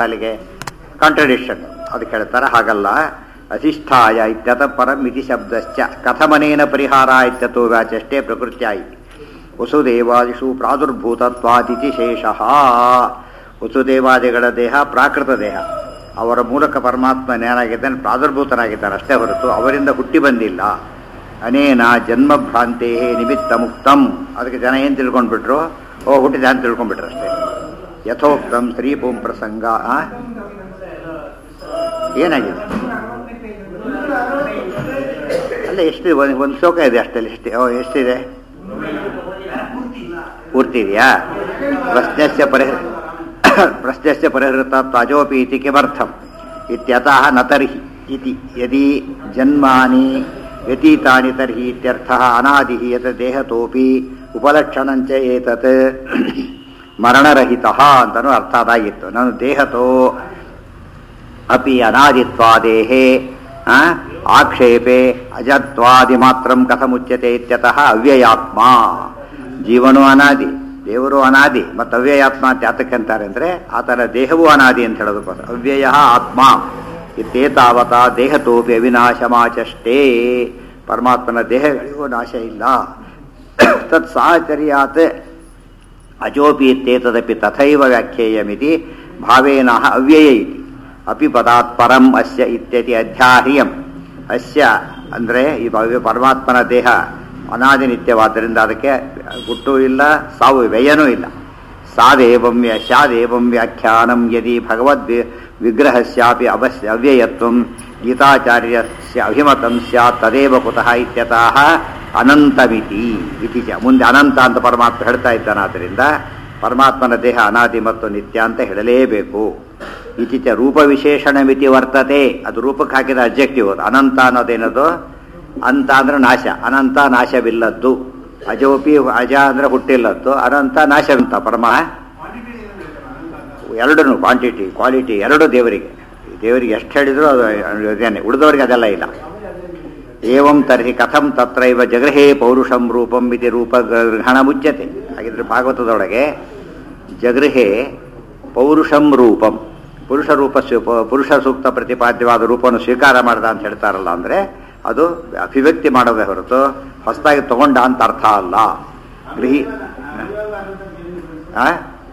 ಅಲ್ಲಿಗೆ ಕಾಂಟ್ರಡಿಕ್ಷನ್ ಅದಕ್ಕೆ ಹೇಳ್ತಾರೆ ಹಾಗಲ್ಲ ಅಧಿಷ್ಠಾಯ ಇತ್ಯತ ಪರಂ ಇತಿ ಶಬ್ದಶ್ಚ ಕಥಮನೇನ ಪರಿಹಾರ ಇತ್ಯತೋ ವ್ಯಾಚಷ್ಟೇ ಪ್ರಕೃತ್ಯ ಇತಿ ವಸುದೇವಾದಿಷು ಪ್ರಾದುರ್ಭೂತತ್ವಾದಿತಿ ಶೇಷಃ ವಸುದೇವಾದಿಗಳ ದೇಹ ಪ್ರಾಕೃತ ದೇಹ ಅವರ ಮೂಲಕ ಪರಮಾತ್ಮ ಏನಾಗಿದ್ದಾನೆ ಪ್ರಾದುರ್ಭೂತನಾಗಿದ್ದಾನೆ ಅಷ್ಟೇ ಹೊರತು ಅವರಿಂದ ಹುಟ್ಟಿ ಬಂದಿಲ್ಲ ಅನೇನ ಜನ್ಮಭ್ರಾಂತೆ ನಿಮಿತ್ತ ಮುಕ್ತಂ ಅದಕ್ಕೆ ಜನ ಏನು ತಿಳ್ಕೊಂಡ್ಬಿಟ್ರು ಓ ಹುಟ್ಟಿದ ಅಂತ ತಿಳ್ಕೊಂಡ್ಬಿಟ್ರು ಅಷ್ಟೇ ಯಥೋಕ್ತಂ ಸ್ತ್ರೀಪೂಂ ಪ್ರಸಂಗ ಆ? ಏನಾಗಿದೆ ಅಲ್ಲ ಎಷ್ಟಿದೆ ಒಂದು ಒಂದು ಶ್ಲೋಕ ಇದೆ ಅಷ್ಟೇ ಎಷ್ಟು ಓ ಎಷ್ಟಿದೆ ಪೂರ್ತಿ ಇದೆಯಾ ಪ್ರಶ್ನಸ್ಯ ಪರಿಹ ಪ್ರಶ್ನಸ್ಯ ಪರಿಹೃತ ತ್ವಜೋಪಿ ಇತಿ ಕಿಮರ್ಥಂ ಇತ್ಯತಃ ನ ತರ್ಹಿ ಇತಿ ಯದಿ ಜನ್ಮಾನಿ ವ್ಯತೀತಾನಿ ತರ್ಹಿ ಇತ್ಯರ್ಥಃ ಅನಾದಿಃ ಯತ್ ದೇಹತೋಪಿ ಉಪಲಕ್ಷಣಂಚ ಏತತ್ ಮರಣರಹಿತಃ ಅಂತನೂ ಅರ್ಥ ಅದಾಗಿತ್ತು ನಾನು ದೇಹತೋ ಅಪಿ ಅನಾದಿತ್ವಾದೇಹೇ ಆ, ಆಕ್ಷೇಪೆ ಅಜತ್ವಾದಿ ಮಾತ್ರಂ ಕಥಮುಚ್ಯತೆ ಇತ್ಯತಃ ಅವ್ಯಯಾತ್ಮ ಜೀವನೂ ಅನಾದಿ ದೇವರು ಅನಾದಿ ಮತ್ತು ಅವ್ಯಯಾತ್ಮ ಅಂತ ಯಾತಕ್ಕೆ ಅಂತಾರೆ ಅಂದರೆ ಆತನ ದೇಹವೂ ಅನಾದಿ ಅಂತ ಹೇಳೋದಕ್ಕೋಸ್ಕರ ಅವ್ಯಯ ಆತ್ಮ ಇತ್ತೇತಾವತ ದೇಹತೋಪಿ ಅವಿನಾಶಮಾಚಷ್ಟೇ ಪರಮಾತ್ಮನ ದೇಹಗಳಿಗೂ ನಾಶ ಇಲ್ಲ ತತ್ ಸಾಹಚರ್ಯಾತ್ ಅಜೋಪಿ ಇತ್ಯೇತದಪಿ ತಥೈವ ವ್ಯಾಖ್ಯೇಯಮಿತಿ ಭಾವೇನ ಅವ್ಯಯ ಇತಿ ಅಪಿ ಪದಾತ್ ಪರಂ ಅಸ್ಯ ಇತ್ಯತಿ ಅಧ್ಯಾಹ್ರಿಯಂ ಅಸ್ಯ ಅಂದರೆ ಈ ಭವ್ಯ ಪರಮಾತ್ಮನ ದೇಹ ಅನಾದಿ ನಿತ್ಯವಾದ್ದರಿಂದ ಅದಕ್ಕೆ ಹುಟ್ಟು ಇಲ್ಲ ಸಾವು ವ್ಯಯನೂ ಇಲ್ಲ ಸಾದೇವಂ ವ್ಯ ಸ್ಯಾದೇವಂ ವ್ಯಾಖ್ಯಾನಂ ಯದಿ ಭಗವದ್ ವಿ- ವಿಗ್ರಹಸ್ಯಾಪಿ ಅವಶ್ಯ ಅವ್ಯಯತ್ವಂ ಗೀತಾಚಾರ್ಯಸ್ಯ ಅಭಿಮತಂ ಸ್ಯಾತ್ ತದೇವ ಕುತಃ ಇತ್ಯತಃ ಅನಂತಮಿತಿ ಇತಿ ಚ ಮುಂದೆ ಅನಂತ ಅಂತ ಪರಮಾತ್ಮ ಹೇಳ್ತಾ ಇದ್ದಾನಾದ್ದರಿಂದ ಪರಮಾತ್ಮನ ದೇಹ ಅನಾದಿ ಮತ್ತು ನಿತ್ಯ ಅಂತ ಹೇಳಲೇಬೇಕು ಇತಿ ಚ ರೂಪ ವಿಶೇಷಣ ಮಿತಿ ವರ್ತತೆ ಅದು ರೂಪಕ್ಕೆ ಹಾಕಿದ ಅಬ್ಜೆಕ್ಟಿವ್ ಅದು ಅನಂತ ಅನ್ನೋದೇನದು ಅಂತ ಅಂದ್ರೆ ನಾಶ ಅನಂತ ನಾಶವಿಲ್ಲದ್ದು ಅಜೋಪಿ ಅಜ ಅಂದ್ರೆ ಹುಟ್ಟಿಲ್ಲದ್ದು ಅನಂತ ನಾಶವಂತ ಪರಮ ಎರಡೂ ಕ್ವಾಂಟಿಟಿ ಕ್ವಾಲಿಟಿ ಎರಡು ದೇವರಿಗೆ ದೇವರಿಗೆ ಎಷ್ಟು ಹೇಳಿದ್ರು ಅದು ಇದೇನೆ ಉಳಿದವರಿಗೆ ಅದೆಲ್ಲ ಇಲ್ಲ ಏವಂ ತರ್ಹಿ ಕಥಂ ತತ್ರೈವ ಜಗೃಹೇ ಪೌರುಷಂ ರೂಪಂ ಇತಿ ರೂಪ ಗ್ರಹಣ ಮುಚ್ಯತೆ ಹಾಗಿದ್ರೆ ಭಾಗವತದೊಳಗೆ ಜಗೃಹೇ ಪೌರುಷಂ ರೂಪಂ ಪುರುಷ ರೂಪ ಸ್ವೀ- ಪ- ಪುರುಷ ಸೂಕ್ತ ಪ್ರತಿಪಾದ್ಯವಾದ ರೂಪವನ್ನು ಸ್ವೀಕಾರ ಮಾಡ್ದ ಅಂತ ಹೇಳ್ತಾರಲ್ಲ ಅಂದರೆ ಅದು ಅಭಿವ್ಯಕ್ತಿ ಮಾಡೋದೇ ಹೊರತು ಹೊಸದಾಗಿ ತಗೊಂಡ ಅಂತ ಅರ್ಥ ಅಲ್ಲ ಗೃಹಿ ಆ?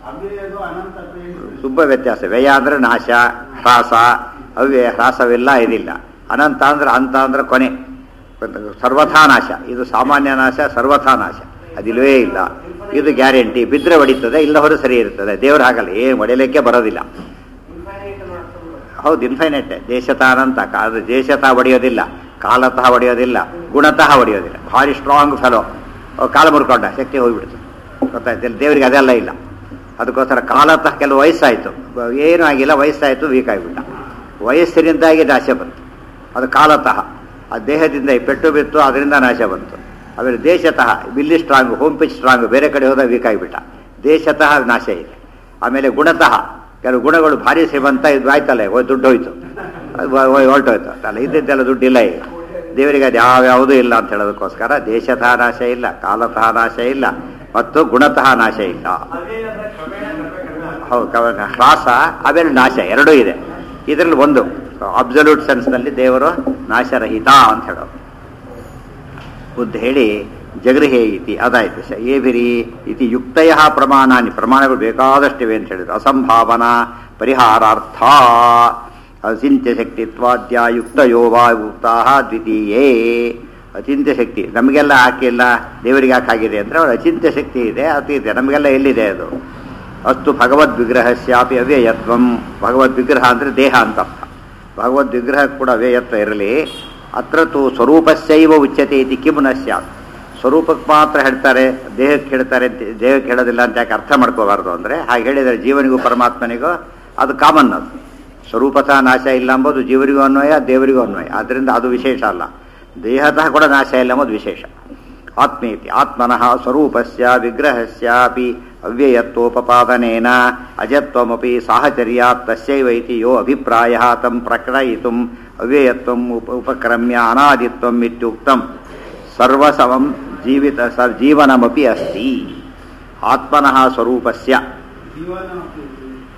ತುಂಬ ವ್ಯತ್ಯಾಸ ವ್ಯಯ ಅಂದ್ರೆ ನಾಶ ಹ್ರಾಸ ಅವ್ಯಯ ಹ್ರಾಸವಿಲ್ಲ ಇದಿಲ್ಲ ಅನಂತ ಅಂದ್ರೆ ಅಂತ ಅಂದ್ರೆ ಕೊನೆ ಸರ್ವಥಾ ನಾಶ ಇದು ಸಾಮಾನ್ಯ ನಾಶ ಸರ್ವಥಾ ನಾಶ ಅದಿಲ್ವೇ ಇಲ್ಲ ಇದು ಗ್ಯಾರಂಟಿ ಬಿದ್ದರೆ ಹೊಡಿತದೆ ಇಲ್ಲ ಹೊರ ಸರಿ ಇರ್ತದೆ ದೇವ್ರು ಹಾಗಲ್ಲ ಏನು ಹೊಡಿಲಿಕ್ಕೆ ಬರೋದಿಲ್ಲ ಹೌದು ಇನ್ಫೈನೈಟ್ ದೇಶತಃ ಅನಂತ ಕಾ- ಅದು ದೇಶತಃ ಹೊಡೆಯೋದಿಲ್ಲ ಕಾಲತಃ ಹೊಡೆಯೋದಿಲ್ಲ ಗುಣತಃ ಹೊಡೆಯೋದಿಲ್ಲ ಭಾರಿ ಸ್ಟ್ರಾಂಗ್ ಫೆಲೋ ಕಾಲ ಮುರ್ಕೊಂಡ ಶಕ್ತಿ ಹೋಗ್ಬಿಡ್ತು ಗೊತ್ತಾಯ್ತಿಲ್ಲ ದೇವರಿಗೆ ಅದೆಲ್ಲ ಇಲ್ಲ ಅದಕ್ಕೋಸ್ಕರ ಕಾಲತಃ ಕೆಲವು ವಯಸ್ಸಾಯಿತು ಏನೂ ಆಗಿಲ್ಲ ವಯಸ್ಸಾಯಿತು ವೀಕ್ ಆಗಿಬಿಟ್ಟ ವಯಸ್ಸಿನಿಂದಾಗಿ ನಾಶ ಬಂತು ಅದು ಕಾಲತಃ ಆ ದೇಹದಿಂದ ಈ ಪೆಟ್ಟು ಬಿತ್ತು ಅದರಿಂದ ನಾಶ ಬಂತು ಆಮೇಲೆ ದೇಶತಃ ಬಿಲ್ಲಿ ಸ್ಟ್ರಾಂಗ್ ಹೋಮ್ ಪಿಚ್ ಸ್ಟ್ರಾಂಗ್ ಬೇರೆ ಕಡೆ ಹೋದಾಗ ವೀಕ್ ಆಗಿಬಿಟ್ಟ ದೇಶತಃ ನಾಶ ಇದೆ ಆಮೇಲೆ ಗುಣತಃ ಕೆಲವು ಗುಣಗಳು ಭಾರಿ ಶ್ರೀಮಂತ ಇದು ಆಯ್ತಲ್ಲ ಓ ದುಡ್ಡು ಹೋಯ್ತು ಅದು ಹೊ- ಹೊ- ಹೊರಟೋಯ್ತು ಅಲ್ಲ ಇದ್ದಿದ್ದೆಲ್ಲ ದುಡ್ಡು ಇಲ್ಲ ಈಗ ದೇವರಿಗೆ ಅದು ಯಾವ್ಯಾವುದೂ ಇಲ್ಲ ಅಂತ ಹೇಳೋದಕ್ಕೋಸ್ಕರ ದೇಶತಃ ನಾಶ ಇಲ್ಲ ಕಾಲತಃ ನಾಶ ಇಲ್ಲ ಮತ್ತು ಗುಣತಃ ನಾಶ ಇಲ್ಲ ಹೌದು ಕವ- ಹ್ರಾಸ ಆಮೇಲೆ ನಾಶ ಎರಡೂ ಇದೆ ಇದರಲ್ಲಿ ಒಂದು ಅಬ್ಸಲ್ಯೂಟ್ ಸೆನ್ಸ್ನಲ್ಲಿ ದೇವರು ನಾಶರಹಿತ ಅಂತ ಹೇಳೋದು ಬುದ್ಧ ಹೇಳಿ ಜಗೃಹೇ ಇತಿ ಅದಾಯ್ತು ಸ ಏಭಿರಿ ಇತಿ ಯುಕ್ತಯ ಪ್ರಮಾಣಾನಿ ಪ್ರಮಾಣಗಳು ಬೇಕಾದಷ್ಟಿವೆ ಅಂತ ಹೇಳಿದ್ರು ಅಸಂಭಾವನಾ ಪರಿಹಾರಾರ್ಥ ಅಚಿಂತ್ಯ ಶಕ್ತಿತ್ವಾದ್ಯ ಯುಕ್ತಯೋ ವಾ ಯುಕ್ತಾ ದ್ವಿತೀಯೇ ಅಚಿಂತ್ಯ ಶಕ್ತಿ ನಮಗೆಲ್ಲ ಹಾಕಿಲ್ಲ ದೇವರಿಗೆ ಯಾಕೆ ಆಗಿದೆ ಅಂದರೆ ಅವ್ರ ಅಚಿಂತ್ಯ ಶಕ್ತಿ ಇದೆ ಅದು ಇದೆ ನಮಗೆಲ್ಲ ಎಲ್ಲಿದೆ ಅದು ಅಸ್ತು ಭಗವದ್ ವಿಗ್ರಹಸ್ಯಾಪಿ ಅವ್ಯಯತ್ವಂ ಭಗವದ್ ವಿಗ್ರಹ ಅಂದರೆ ದೇಹ ಅಂತ ಅರ್ಥ ಭಗವದ್ ವಿಗ್ರಹ ಕೂಡ ಅವ್ಯಯತ್ವ ಇರಲಿ ಅತ್ರ ತು ಸ್ವರೂಪಸ್ಯೈವ ಉಚ್ಯತೆ ಇತಿ ಕಿಮ್ ನ ಸ್ಯಾತ್ ಸ್ವರೂಪಕ್ಕೆ ಮಾತ್ರ ಹೇಳ್ತಾರೆ ದೇಹಕ್ಕೆ ಹೇಳ್ತಾರೆ ಅಂತ- ದೇಹಕ್ಕೆ ಹೇಳೋದಿಲ್ಲ ಅಂತ ಯಾಕೆ ಅರ್ಥ ಮಾಡ್ಕೋಬಾರ್ದು ಅಂದರೆ ಹಾಗೆ ಹೇಳಿದರೆ ಜೀವನಿಗೂ ಪರಮಾತ್ಮನಿಗೂ ಅದು ಕಾಮನ್ ಅದು ಸ್ವರೂಪತಃ ನಾಶ ಇಲ್ಲ ಎಂಬುದು ಜೀವರಿಗೂ ಅನ್ವಯ ದೇವರಿಗೂ ಅನ್ವಯ ಆದ್ದರಿಂದ ಅದು ವಿಶೇಷ ಅಲ್ಲ ದೇಹತಃ ಕೂಡ ನಾಶ ಇಲ್ಲ ಎಂಬುದು ವಿಶೇಷ ಆತ್ಮೇತಿ ಆತ್ಮನಃ ಸ್ವರೂಪಸ್ಯ ವಿಗ್ರಹಸ್ಯಾಪಿ ಅವ್ಯಯತ್ವೋಪಪಾದನೇನ ಅಜತ್ವಮಪಿ ಸಾಹಚರ್ಯಾತ್ ತಸ್ಯೈವ ಇತಿ ಯೋ ಅಭಿಪ್ರಾಯ ತಂ ಪ್ರಕಟಯಿತುಂ ಅವ್ಯಯತ್ವಂ ಉಪ ಉಪಕ್ರಮ್ಯ ಅನಾದಿತ್ವಂ ಇತ್ಯುಕ್ತಂ ಸರ್ವಸಮಂ ಜೀವಿತ ಸ ಜೀವನಮಪಿ ಅಸ್ತಿ ಆತ್ಮನಃ ಸ್ವರೂಪಸ್ಯ